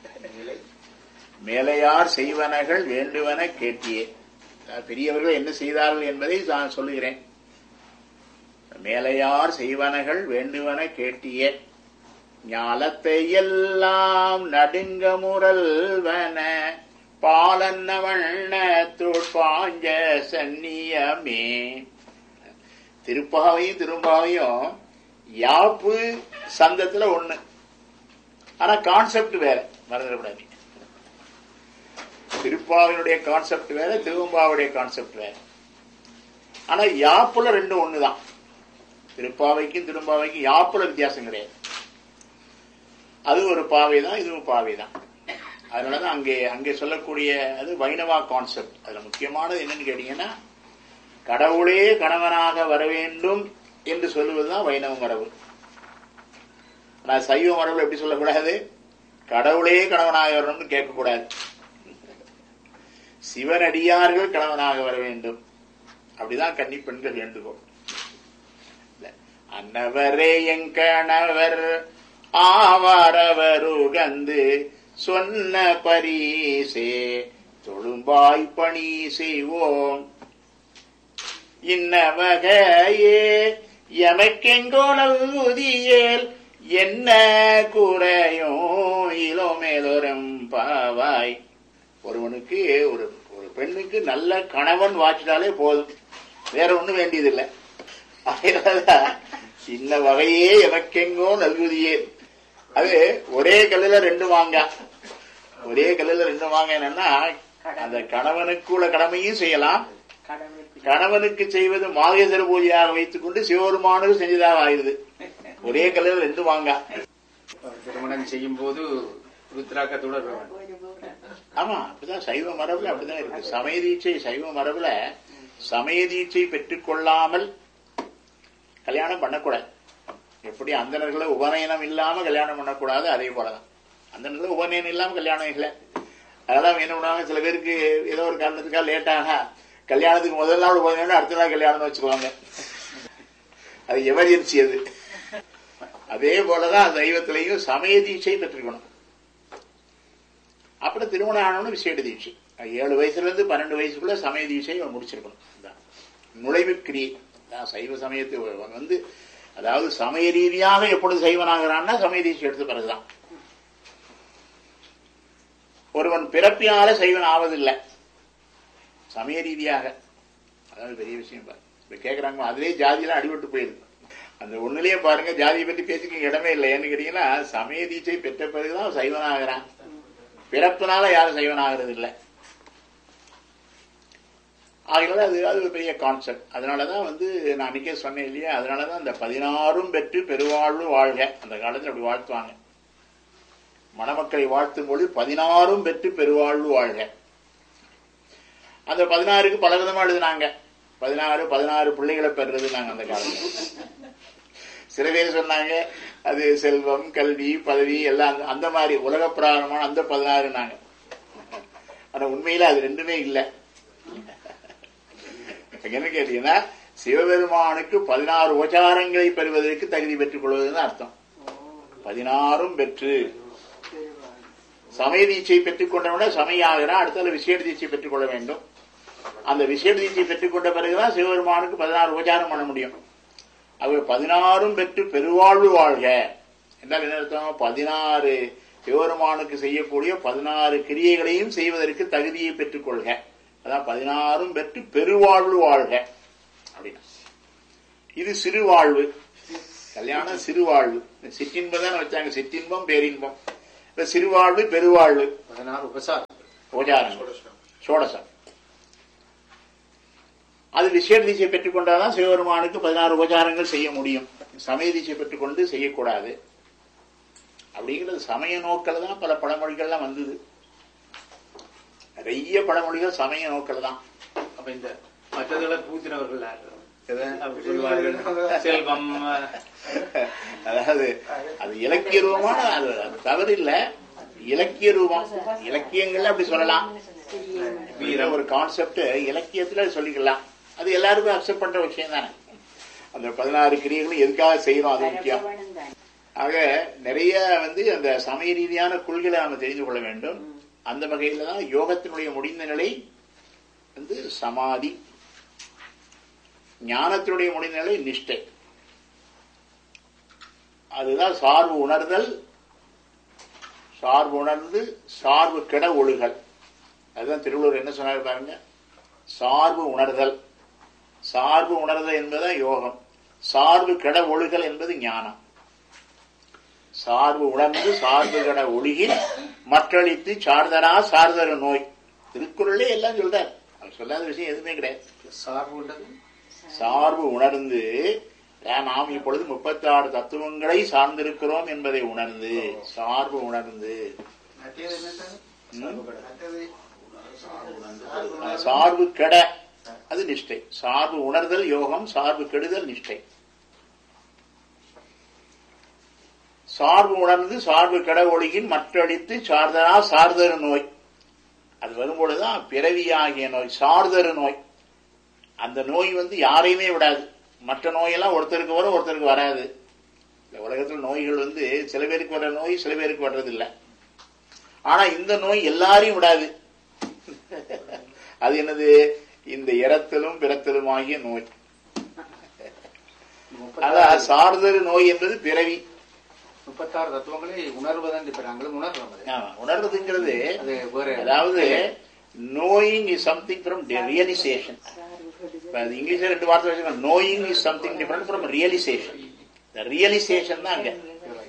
Speaker 5: மேலையார் செய்வனகள் வேண்டுவன கேட்டியே அதாவது பெரியவர்கள் என்ன செய்தார்கள் என்பதை நான் சொல்லுகிறேன் மேலையார் செய்வனகள் வேண்டுவன கேட்டியே ஞாலத்தை எல்லாம் நடுங்க முரல்வன பாலன்ன வண்ண பாஞ்ச சந்நியமே திருப்பாவையும் திரும்பாவையும் யாப்பு சந்தத்துல ஒண்ணு ஆனா கான்செப்ட் வேற மறந்துடக்கூடாது திருப்பாவினுடைய கான்செப்ட் வேற திருவம்பாவுடைய கான்செப்ட் வேற ஆனா யாப்புல ரெண்டும் ஒண்ணுதான் திருப்பாவைக்கும் திரும்பாவைக்கும் யாப்புல வித்தியாசம் கிடையாது அது ஒரு பாவை தான் இதுவும் பாவை தான் அதனாலதான் அங்கே அங்கே சொல்லக்கூடிய அது வைணவா கான்செப்ட் அதுல முக்கியமானது என்னன்னு கேட்டீங்கன்னா கடவுளே கணவனாக வர வேண்டும் என்று சொல்லுவதுதான் வைணவ மரபு ஆனா சைவ மரபுல எப்படி சொல்லக்கூடாது கடவுளே கணவனாக வரணும்னு கேட்கக்கூடாது சிவனடியார்கள் கணவனாக வர வேண்டும் அப்படிதான் கன்னி பெண்கள் வேண்டுகோள் இல்ல. அன்னவரே என் கணவர் ஆவாரவர் உகந்து சொன்ன பரிசே தொழும்பாய் பணி செய்வோம் இன்ன வகையே எமக்கெங்கோனல் உதியேல் என்ன குறையும் இலோ மேலோரம் பாவாய் ஒருவனுக்கு ஒரு ஒரு பெண்ணுக்கு நல்ல கணவன் வாச்சிட்டாலே போதும் வேற ஒண்ணும் வேண்டியதில்லை அதனாலதான் சின்ன வகையே எமக்கெங்கோ நல்குதியே அது ஒரே கல்லுல ரெண்டு வாங்க ஒரே கல்லுல ரெண்டு வாங்க என்னன்னா அந்த கணவனுக்குள்ள கடமையும் செய்யலாம் கணவனுக்கு செய்வது மாகேஸ்வர பூஜையாக வைத்துக் கொண்டு சிவபெருமானுக்கு செஞ்சதாக ஆயுது ஒரே கல்லில் ரெண்டு வாங்க
Speaker 6: திருமணம் செய்யும் போது ருத்ராக்கத்தோட இருக்கணும்.
Speaker 5: ஆமா அப்படிதான் சைவ மரபுல அப்படிதான் இருக்கு சமய தீட்சை சைவ மரபுல சமய தீட்சை பெற்றுக் கொள்ளாமல் கல்யாணம் பண்ணக்கூடாது எப்படி அந்தணர்களை உபநயனம் இல்லாம கல்யாணம் பண்ணக்கூடாது அதே போலதான் அந்தணர்களை உபநயனம் இல்லாம கல்யாணம் இல்லை அதெல்லாம் என்ன பண்ணுவாங்க சில பேருக்கு ஏதோ ஒரு காரணத்துக்காக லேட்டாக கல்யாணத்துக்கு முதல் நாள் உபநயனம் அடுத்த நாள் கல்யாணம் வச்சுக்குவாங்க அது எமர்ஜென்சி அது அதே போலதான் சைவத்திலையும் சமய தீட்சை பெற்றுக்கணும் அப்புறம் திருமணம் ஆனவனு விசேட தீட்சை ஏழு வயசுல இருந்து பன்னெண்டு வயசுக்குள்ள சமய தீட்சை அவன் முடிச்சிருக்கணும் இதான். நுழைவு கிரியை இதான் சைவ சமயத்தை அவன் வந்து அதாவது சமய ரீதியாக எப்பொழுது சைவனாகிறான்னா சமய தீட்சை எடுத்த பிறகுதான் ஒருவன் பிறப்பினால சைவன் ஆவதில்லை சமய ரீதியாக அதாவது பெரிய விஷயம் பாரு இப்ப கேக்குறாங்க அதிலே ஜாதியெல்லாம் அடிபட்டு போயிருக்கு அந்த ஒண்ணுலயே பாருங்க ஜாதியை பத்தி பேசிக்க இடமே இல்லை ஏன்னு கேட்டீங்கன்னா சமய தீட்சை பெற்ற பிறகுதான் சைவனாகிறான் பிறப்புனால யாரும் சைவனாகிறது இல்லை ஆகையினால அது அது ஒரு பெரிய கான்செப்ட் அதனாலதான் வந்து நான் அன்னைக்கே சொன்னேன் இல்லையா அதனாலதான் அந்த பதினாறும் பெற்று பெருவாழ்வு வாழ்க அந்த காலத்துல அப்படி வாழ்த்துவாங்க மணமக்களை வாழ்த்தும் பொழுது பதினாறும் பெற்று பெருவாழ்வு வாழ்க அந்த பதினாறுக்கு பல விதமா எழுதுனாங்க பதினாறு பதினாறு பிள்ளைகளை பெறுறதுனாங்க அந்த காலத்துல சில பேர் சொன்னாங்க அது செல்வம் கல்வி பதவி எல்லாம் அந்த- அந்த மாதிரி உலக பிராரமான அந்த பதினாறுனாங்க ஆனா உண்மையில அது ரெண்டுமே இல்லை என்ன கேட்டீங்கன்னா சிவபெருமானுக்கு பதினாறு உபச்சாரங்களை பெறுவதற்கு தகுதி பெற்றுக் கொள்வதுன்னு அர்த்தம் பதினாறும் பெற்று சமய தீட்சை பெற்றுக் கொண்டவன சமயாகிறான் அடுத்தால விசேட தீட்சை பெற்றுக் கொள்ள வேண்டும் அந்த விசேட தீட்சை பெற்றுக் கொண்ட பிறகுதான் சிவபெருமானுக்கு பதினாறு உபச்சாரம் பண்ண முடியும் அவர் பதினாறும் பெற்று பெருவாழ்வு வாழ்க என்றால் என்ன அர்த்தம் பதினாறு சிவபெருமானுக்கு செய்யக்கூடிய பதினாறு கிரியைகளையும் செய்வதற்கு தகுதியை பெற்றுக் கொள்க அதான் பதினாறும் பெற்று பெருவாழ்வு வாழ்க அப்படின்னா இது சிறு வாழ்வு கல்யாணம் சிறு வாழ்வு சிற்றின்பம் தானே வச்சாங்க சிற்றின்பம் பேரின்பம் இப்ப சிறுவாழ்வு பெருவாழ்வு
Speaker 6: பதினாறு உபசாரம்
Speaker 5: உபச்சாரங்கள் சோடசம் அது விசேட தீட்சை பெற்றுக்கொண்டாதான் சிவபெருமானுக்கு பதினாறு உபச்சாரங்கள் செய்ய முடியும் சமய தீட்சை பெற்றுக்கொண்டு செய்யக்கூடாது அப்படிங்கிறது சமய நோக்கில் தான் பல பழமொழிகள்லாம் வந்தது நிறைய பழமொழிகள் சமய நோக்கில் தான்
Speaker 6: அப்ப இந்த மற்றதுல பூத்தினவர்கள் யாரு? அப்படி சொல்லுவார்கள் செல்வம்
Speaker 5: அதாவது அது இலக்கிய ரூபமான அது அது தவறு இல்ல இலக்கிய ரூபம் இலக்கியங்கள்ல அப்படி சொல்லலாம் வீர ஒரு கான்செப்ட் இலக்கியத்துல சொல்லிக்கலாம் அது எல்லாருக்கும் அக்செப்ட் பண்ற விஷயம் தானே அந்த பதினாறு கிரியைகளும் எதுக்காக செய்யறோம் அது முக்கியம் ஆக நிறைய வந்து அந்த சமய ரீதியான கொள்கைகளை நாம தெரிந்து கொள்ள வேண்டும் அந்த வகையில தான் யோகத்தினுடைய முடிந்த நிலை வந்து சமாதி ஞானத்தினுடைய முடிந்த நிலை நிஷ்டை அதுதான் சார்பு உணர்தல் சார்பு உணர்ந்து சார்பு கெட ஒழுகல் அதுதான் திருவள்ளுவர் என்ன சொன்னார் பாருங்க சார்பு உணர்தல் சார்பு உணர்தல் என்பதுதான் யோகம் சார்பு கெட ஒழுகல் என்பது ஞானம் சார்பு உணர்ந்து சார்பு கெட ஒழுகில் மற்றளித்து சார்தரா சார்தர நோய் திருக்குறளே எல்லாம் சொல்றார் அவர் சொல்லாத விஷயம் எதுவுமே கிடையாது
Speaker 6: சார்பு உள்ளது
Speaker 5: சார்பு உணர்ந்து நாம் இப்பொழுது முப்பத்தி ஆறு தத்துவங்களை சார்ந்திருக்கிறோம் என்பதை உணர்ந்து சார்பு உணர்ந்து
Speaker 6: மற்றது என்ன சார்?
Speaker 5: ம்?
Speaker 6: மற்றது
Speaker 5: சார்பு கெட அது நிஷ்டை சார்பு உணர்தல் யோகம் சார்பு கெடுதல் நிஷ்டை சார்பு உணர்ந்து சார்பு கெட ஒழுகின் மற்றடித்து சார்தரா சார்தரு நோய் அது வரும்பொழுதுதான் பிறவியாகிய நோய் சார்தரு நோய் அந்த நோய் வந்து யாரையுமே விடாது மற்ற நோயெல்லாம் ஒருத்தருக்கு வரும் ஒருத்தருக்கு வராது இந்த உலகத்தில் நோய்கள் வந்து சில பேருக்கு வர்ற நோய் சில பேருக்கு வர்றதில்லை ஆனா இந்த நோய் எல்லாரையும் விடாது அது என்னது இந்த இறத்தலும் பிறத்தலும் ஆகிய நோய் அதான் சார்தரு நோய் என்பது பிறவி
Speaker 6: முப்பத்தாறு தத்துவங்களை உணர்வதான் இப்ப நாங்களும் உணர்றோம் அதை.
Speaker 5: ஆமா, உணர்றதுங்கிறது
Speaker 6: அது வேற
Speaker 5: அதாவது knowing is something from realisation இங்கிலீஷ்ல ரெண்டு வார்த்தை வச்சுக்கோங்க knowing is something different from realisation realisation தான் அங்க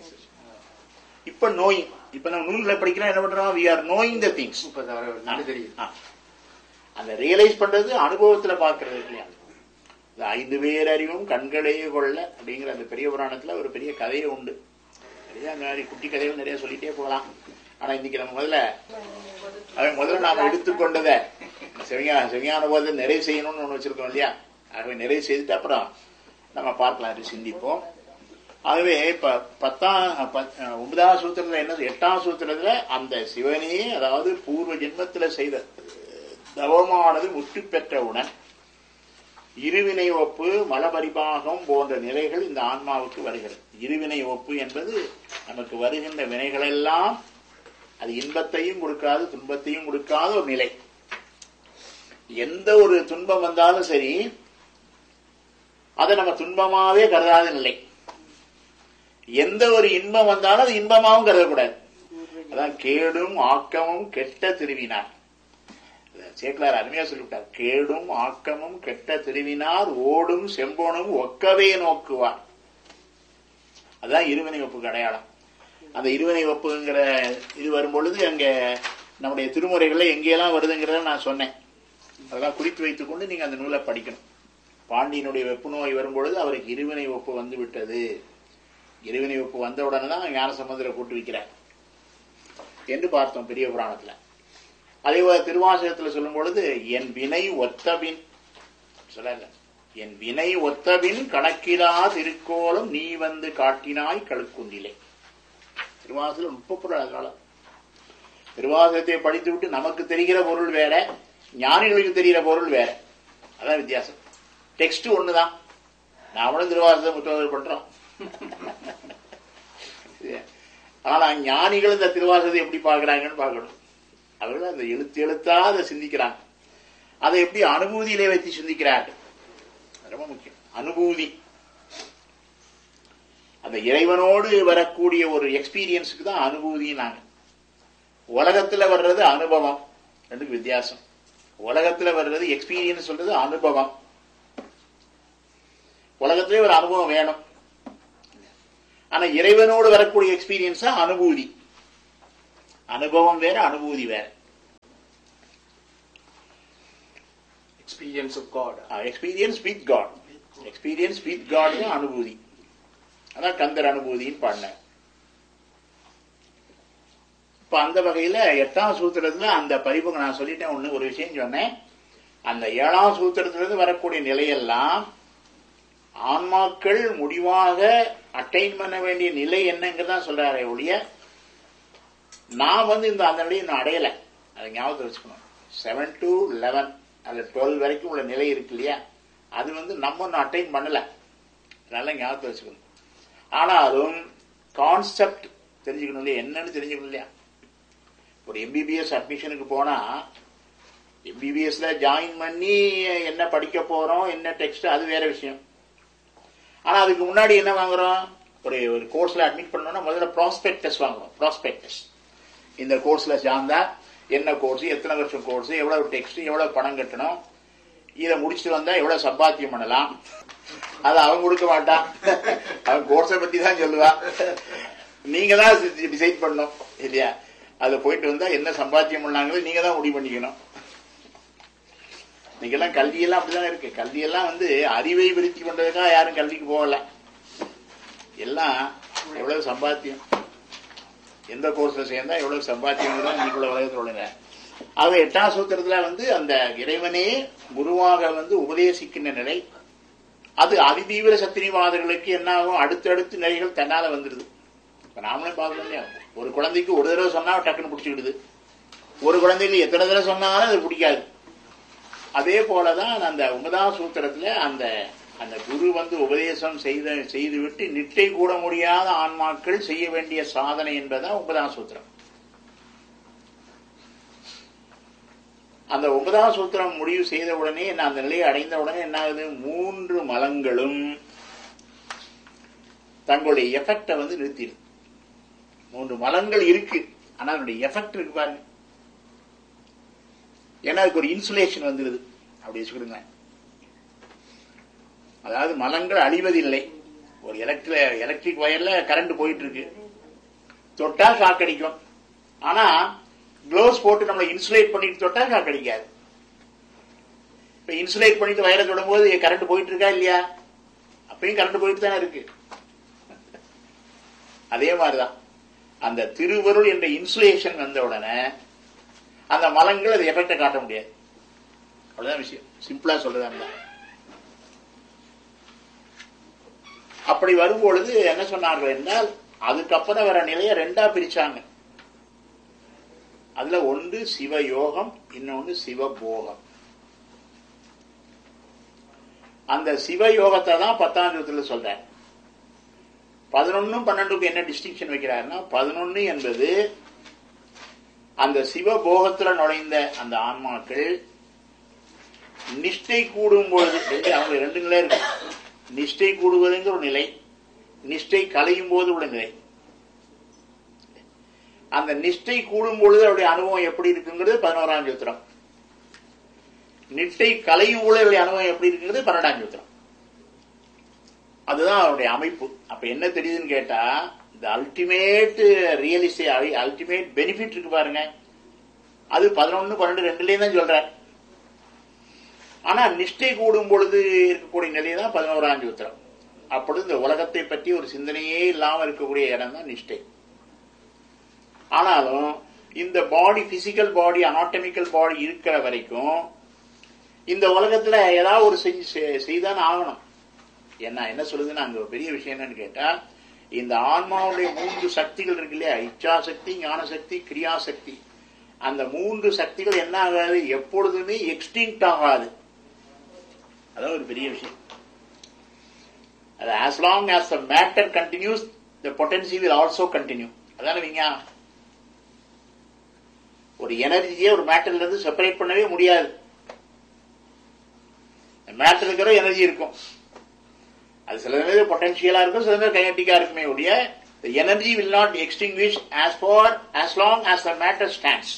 Speaker 5: இப்ப நோயிங் இப்ப நம்ம நூல்களை படிக்கிறோம் என்ன பண்றோம் we are knowing the things
Speaker 6: முப்பத்தாறு நல்ல தெரியுது
Speaker 5: ஆ. அந்த ரியலைஸ் பண்றது அனுபவத்துல பாக்குறது இல்லையா இந்த ஐந்து பேர் அறிவும் கண்களே கொள்ள அப்படிங்கிற அந்த பெரிய புராணத்துல ஒரு பெரிய கதையே உண்டு நிறைய அந்த மாதிரி குட்டி கதைகள் நிறைய சொல்லிட்டே போகலாம் ஆனா இன்னைக்கு நம்ம முதல்ல அதை முதல்ல நாம எடுத்துக்கொண்டதை சிவஞான சிவஞான போதை நிறைவு செய்யணும்னு ஒண்ணு வச்சிருக்கோம் இல்லையா ஆகவே நிறைவு செய்துட்டு அப்புறம் நம்ம பார்க்கலாம் அது சிந்திப்போம் ஆகவே இப்ப பத்தாம் பத்- ஒன்பதாம் சூத்திரத்துல என்ன எட்டாம் சூத்திரத்துல அந்த சிவனே அதாவது பூர்வ ஜென்மத்துல செய்த அஹ், தவமானது முற்று பெற்றவுடன் இருவினை ஒப்பு மலபரிபாகம் போன்ற நிலைகள் இந்த ஆன்மாவுக்கு வருகிறது இருவினை ஒப்பு என்பது நமக்கு வருகின்ற வினைகளெல்லாம் அது இன்பத்தையும் கொடுக்காது துன்பத்தையும் கொடுக்காத ஒரு நிலை எந்த ஒரு துன்பம் வந்தாலும் சரி அதை நம்ம துன்பமாவே கருதாத நிலை எந்த ஒரு இன்பம் வந்தாலும் அது இன்பமாவும் கருதக்கூடாது அதான் கேடும் ஆக்கமும் கெட்ட திருவினார் சேக்கலார் அருமையா சொல்லிவிட்டார் கேடும் ஆக்கமும் கெட்ட திருவினார் ஓடும் செம்போனும் ஒக்கவே நோக்குவார் அதான் இருவினை ஒப்புக்கு அடையாளம் அந்த இருவினை ஒப்புங்கிற இது வரும் பொழுது அங்க நம்முடைய திருமுறைகள்ல எங்கெல்லாம் வருதுங்கிறத நான் சொன்னேன் அதெல்லாம் குறித்து வைத்துக் கொண்டு நீங்க அந்த நூலை படிக்கணும் பாண்டியனுடைய வெப்பு நோய் வரும்பொழுது அவருக்கு இருவினை ஒப்பு வந்து விட்டது இருவினை ஒப்பு வந்த உடனே தான் ஞான சமுதிர கூட்டு வைக்கிறார் என்று பார்த்தோம் பெரிய புராணத்துல அதே போல திருவாசகத்துல சொல்லும் பொழுது என் வினை ஒத்தபின் சொல்லல என் வினை ஒத்தபின் கணக்கிலா திருக்கோலம் நீ வந்து காட்டினாய் கழுக்குந்திலே திருவாசகம் முப்பது காலம் திருவாசகத்தை படித்து விட்டு நமக்கு தெரிகிற பொருள் வேற ஞானிகளுக்கு தெரிகிற பொருள் வேற அதான் வித்தியாசம் டெக்ஸ்ட் ஒண்ணுதான் நாமளும் திருவாசகம் முற்றோதல் பண்றோம் ஆனா ஞானிகள் இந்த திருவாசகத்தை எப்படி பார்க்கறாங்கன்னு பார்க்கணும் அவர்கள் அந்த எழுத்து எழுத்தா அதை சிந்திக்கிறாங்க அதை எப்படி அனுபூதியிலே வைத்து சிந்திக்கிறார்கள் அது ரொம்ப முக்கியம் அனுபூதி அந்த இறைவனோடு வரக்கூடிய ஒரு எக்ஸ்பீரியன்ஸுக்கு தான் அனுபூதினாங்க உலகத்துல வர்றது அனுபவம் ரெண்டுக்கு வித்தியாசம் உலகத்துல வர்றது எக்ஸ்பீரியன்ஸ் சொல்றது அனுபவம் உலகத்திலே ஒரு அனுபவம் வேணும் ஆனா இறைவனோடு வரக்கூடிய எக்ஸ்பீரியன்ஸ் தான் அனுபூதி அனுபவம் வேற அனுபூதி வேற
Speaker 6: experience of God
Speaker 5: experience with God experience with God தான் அனுபூதி அதான் கந்தர் அனுபூதின்னு பாடினார் இப்ப அந்த வகையில எட்டாம் சூத்திரத்துல அந்த பரிபுக்கு நான் சொல்லிட்டேன் ஒண்ணு ஒரு விஷயம் சொன்னேன் அந்த ஏழாம் சூத்திரத்திலிருந்து வரக்கூடிய நிலையெல்லாம் ஆன்மாக்கள் முடிவாக அட்டைன் பண்ண வேண்டிய நிலை என்னங்கிறதா சொல்றாரே ஒழிய நான் வந்து இந்த அந்த நிலையை இன்னும் அடையல அதை ஞாபகத்தில் வச்சுக்கணும் செவன் டு லெவன் அது டுவெல் வரைக்கும் உள்ள நிலை இருக்கு இல்லையா அது வந்து நம்ம ஒன்றும் அட்டைன் பண்ணல நல்லா ஞாபகத்தில் வச்சுக்கணும் ஆனாலும் கான்செப்ட் தெரிஞ்சுக்கணும் இல்லையா என்னன்னு தெரிஞ்சுக்கணும் இல்லையா ஒரு எம்பிபிஎஸ் அட்மிஷனுக்கு போனா எம்பிபிஎஸ்ல ஜாயின் பண்ணி என்ன படிக்க போறோம் என்ன டெக்ஸ்ட் அது வேற விஷயம் ஆனா அதுக்கு முன்னாடி என்ன வாங்குறோம் ஒரு ஒரு கோர்ஸ்ல அட்மிட் பண்ணோம்னா முதல்ல ப்ராஸ்பெக்டஸ் வாங்குறோம் ப்ராஸ்பெக்டஸ் இந்த கோர்ஸ்ல சேர்ந்தா என்ன கோர்ஸ் எத்தனை வருஷம் கோர்ஸ் எவ்வளவு டெக்ஸ்ட் எவ்வளவு பணம் கட்டணும் இதை முடிச்சுட்டு வந்தா எவ்வளவு சம்பாத்தியம் பண்ணலாம் அது அவன் கொடுக்க மாட்டான் அவன் கோர்ஸை பத்தி தான் சொல்லுவா நீங்க தான் டிசைட் பண்ணணும் இல்லையா அதை போயிட்டு வந்தா என்ன சம்பாத்தியம் பண்ணாங்களோ நீங்க தான் முடிவு பண்ணிக்கணும் இன்னைக்கெல்லாம் கல்வியெல்லாம் அப்படிதான் இருக்கு கல்வியெல்லாம் வந்து அறிவை விருத்தி பண்றதுக்காக யாரும் கல்விக்கு போகல எல்லாம் எவ்வளவு சம்பாத்தியம் எந்த கோர்ஸ்ல சேர்ந்தா எவ்வளவு சம்பாத்தியம் தான் இன்னைக்குள்ள உலகத்தில் உள்ளன ஆக எட்டாம் சூத்திரத்துல வந்து அந்த இறைவனே குருவாக வந்து உபதேசிக்கின்ற நிலை அது அதிதீவிர சத்திரிவாதர்களுக்கு என்ன ஆகும் அடுத்தடுத்து நிலைகள் தன்னால வந்துடுது இப்ப நாமளே பார்க்கணும் இல்லையா ஒரு குழந்தைக்கு ஒரு தடவை சொன்னா டக்குன்னு பிடிச்சிக்கிடுது ஒரு குழந்தைக்கு எத்தனை தடவை சொன்னாலும் அது பிடிக்காது அதே போலதான் அந்த ஒன்பதாம் சூத்திரத்துல அந்த அந்த குரு வந்து உபதேசம் செய்த செய்துவிட்டு நிட்டை கூட முடியாத ஆன்மாக்கள் செய்ய வேண்டிய சாதனை என்பதா ஒன்பதாம் சூத்திரம் அந்த ஒன்பதாம் சூத்திரம் முடிவு செய்த உடனே நான் அந்த நிலையை அடைந்த உடனே என்ன ஆகுது மூன்று மலங்களும் தங்களுடைய எஃபெக்டை வந்து நிறுத்திடுது மூன்று மலங்கள் இருக்கு ஆனா அதனுடைய எஃபெக்ட் இருக்கு பாருங்க ஏன்னா அதுக்கு ஒரு இன்சுலேஷன் வந்துடுது அப்படி வச்சுக்கிடுங்க அதாவது மலங்கள் அழிவதில்லை ஒரு எலக்ட்ரிக் எலக்ட்ரிக் வயர்ல கரண்ட் போயிட்டு இருக்கு தொட்டா ஷாக் அடிக்கும் ஆனா க்ளோவ்ஸ் போட்டு நம்மளை இன்சுலேட் பண்ணிட்டு தொட்டா ஷாக் அடிக்காது இப்ப இன்சுலேட் பண்ணிட்டு வயரை தொடும்போது கரண்ட் போயிட்டு இருக்கா இல்லையா அப்பயும் கரண்ட் போயிட்டு தானே இருக்கு அதே மாதிரிதான் அந்த திருவருள் என்ற இன்சுலேஷன் வந்த உடனே அந்த மலங்கள் அது எஃபெக்டை காட்ட முடியாது அவ்வளவுதான் விஷயம் சிம்பிளா சொல்றதா அப்படி வரும்பொழுது என்ன சொன்னார்கள் என்றால் அதுக்கப்புறம் வர நிலைய ரெண்டா பிரிச்சாங்க அதுல ஒன்று சிவயோகம் இன்னொன்று சிவபோகம் அந்த சிவயோகத்தை தான் பத்தாம் ஜோத்துல சொல்றேன் பதினொன்னும் பன்னெண்டுக்கும் என்ன டிஸ்டிங்ஷன் வைக்கிறாருன்னா பதினொன்னு என்பது அந்த சிவபோகத்துல நுழைந்த அந்த ஆன்மாக்கள் நிஷ்டை கூடும் பொழுது ரெண்டு அவங்க ரெண்டு நிலை இருக்கு நிஷ்டை கூடுவதுங்கிற ஒரு நிலை நிஷ்டை கலையும் போது உள்ள நிலை அந்த நிஷ்டை கூடும் பொழுது அவருடைய அனுபவம் எப்படி இருக்குங்கிறது பதினோராம் சூத்திரம் நிஷ்டை கலையும் பொழுது அவருடைய அனுபவம் எப்படி இருக்குங்கிறது பன்னெண்டாம் சூத்திரம் அதுதான் அவருடைய அமைப்பு அப்ப என்ன தெரியுதுன்னு கேட்டா இந்த அல்டிமேட் ரியலிஸ்டி அல்டிமேட் பெனிஃபிட் இருக்கு பாருங்க அது பதினொன்னு பன்னெண்டு ரெண்டுலயும் தான் சொல்றார் ஆனா நிஷ்டை கூடும் பொழுது இருக்கக்கூடிய நிலை தான் பதினோராம் சூத்திரம் அப்பொழுது இந்த உலகத்தை பற்றி ஒரு சிந்தனையே இல்லாம இருக்கக்கூடிய இடம் தான் நிஷ்டை ஆனாலும் இந்த பாடி பிசிக்கல் பாடி அனாட்டமிக்கல் பாடி இருக்கிற வரைக்கும் இந்த உலகத்துல ஏதாவது ஒரு செஞ்சு செய்தான் ஆகணும் என்ன என்ன சொல்லுதுன்னா அங்க ஒரு பெரிய விஷயம் என்னன்னு கேட்டா இந்த ஆன்மாவுடைய மூன்று சக்திகள் இருக்கு இல்லையா இச்சா சக்தி ஞான சக்தி கிரியா சக்தி அந்த மூன்று சக்திகள் என்ன ஆகாது எப்பொழுதுமே எக்ஸ்டிங்க்ட் ஆகாது அதான் ஒரு பெரிய விஷயம் அது as long as the matter continues the potency will also continue அதான விஞ்ஞானம் ஒரு எனர்ஜியை ஒரு மேட்டர்ல இருந்து செப்பரேட் பண்ணவே முடியாது மேட்டர் இருக்கிற எனர்ஜி இருக்கும் அது சில நேரம் பொட்டன்சியலா இருக்கும் சில நேரம் கைனட்டிக்கா இருக்குமே ஒழிய the energy will not extinguish as far as long as the matter stands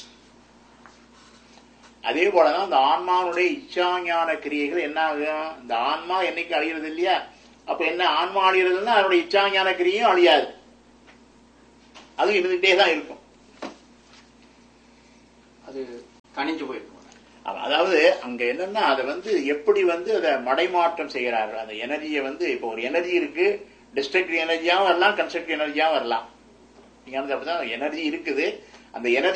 Speaker 5: அதே போலதான் இந்த ஆன்மாவுடைய இச்சாஞான கிரியைகள் என்ன ஆகும் இந்த ஆன்மா என்னைக்கு அழிகிறது இல்லையா அப்ப என்ன ஆன்மா அழிகிறதுன்னா அதனுடைய இச்சாஞான கிரியும் அழியாது அது இருந்துகிட்டே தான் இருக்கும்
Speaker 6: அது தணிஞ்சு போயிருக்கும்
Speaker 5: ஆமா, அதாவது அங்க என்னன்னா அதை வந்து எப்படி வந்து அதை மடைமாற்றம் செய்கிறார்கள் அந்த எனர்ஜியை வந்து இப்போ ஒரு எனர்ஜி இருக்கு டிஸ்ட்ரக்டிவ் எனர்ஜியாவும் வரலாம் கன்ஸ்ட்ரக்டிவ் எனர்ஜியாவும் வரலாம் நீங்க வந்து அப்படிதான் எனர்ஜி இருக்குது அந்த எனர்ஜி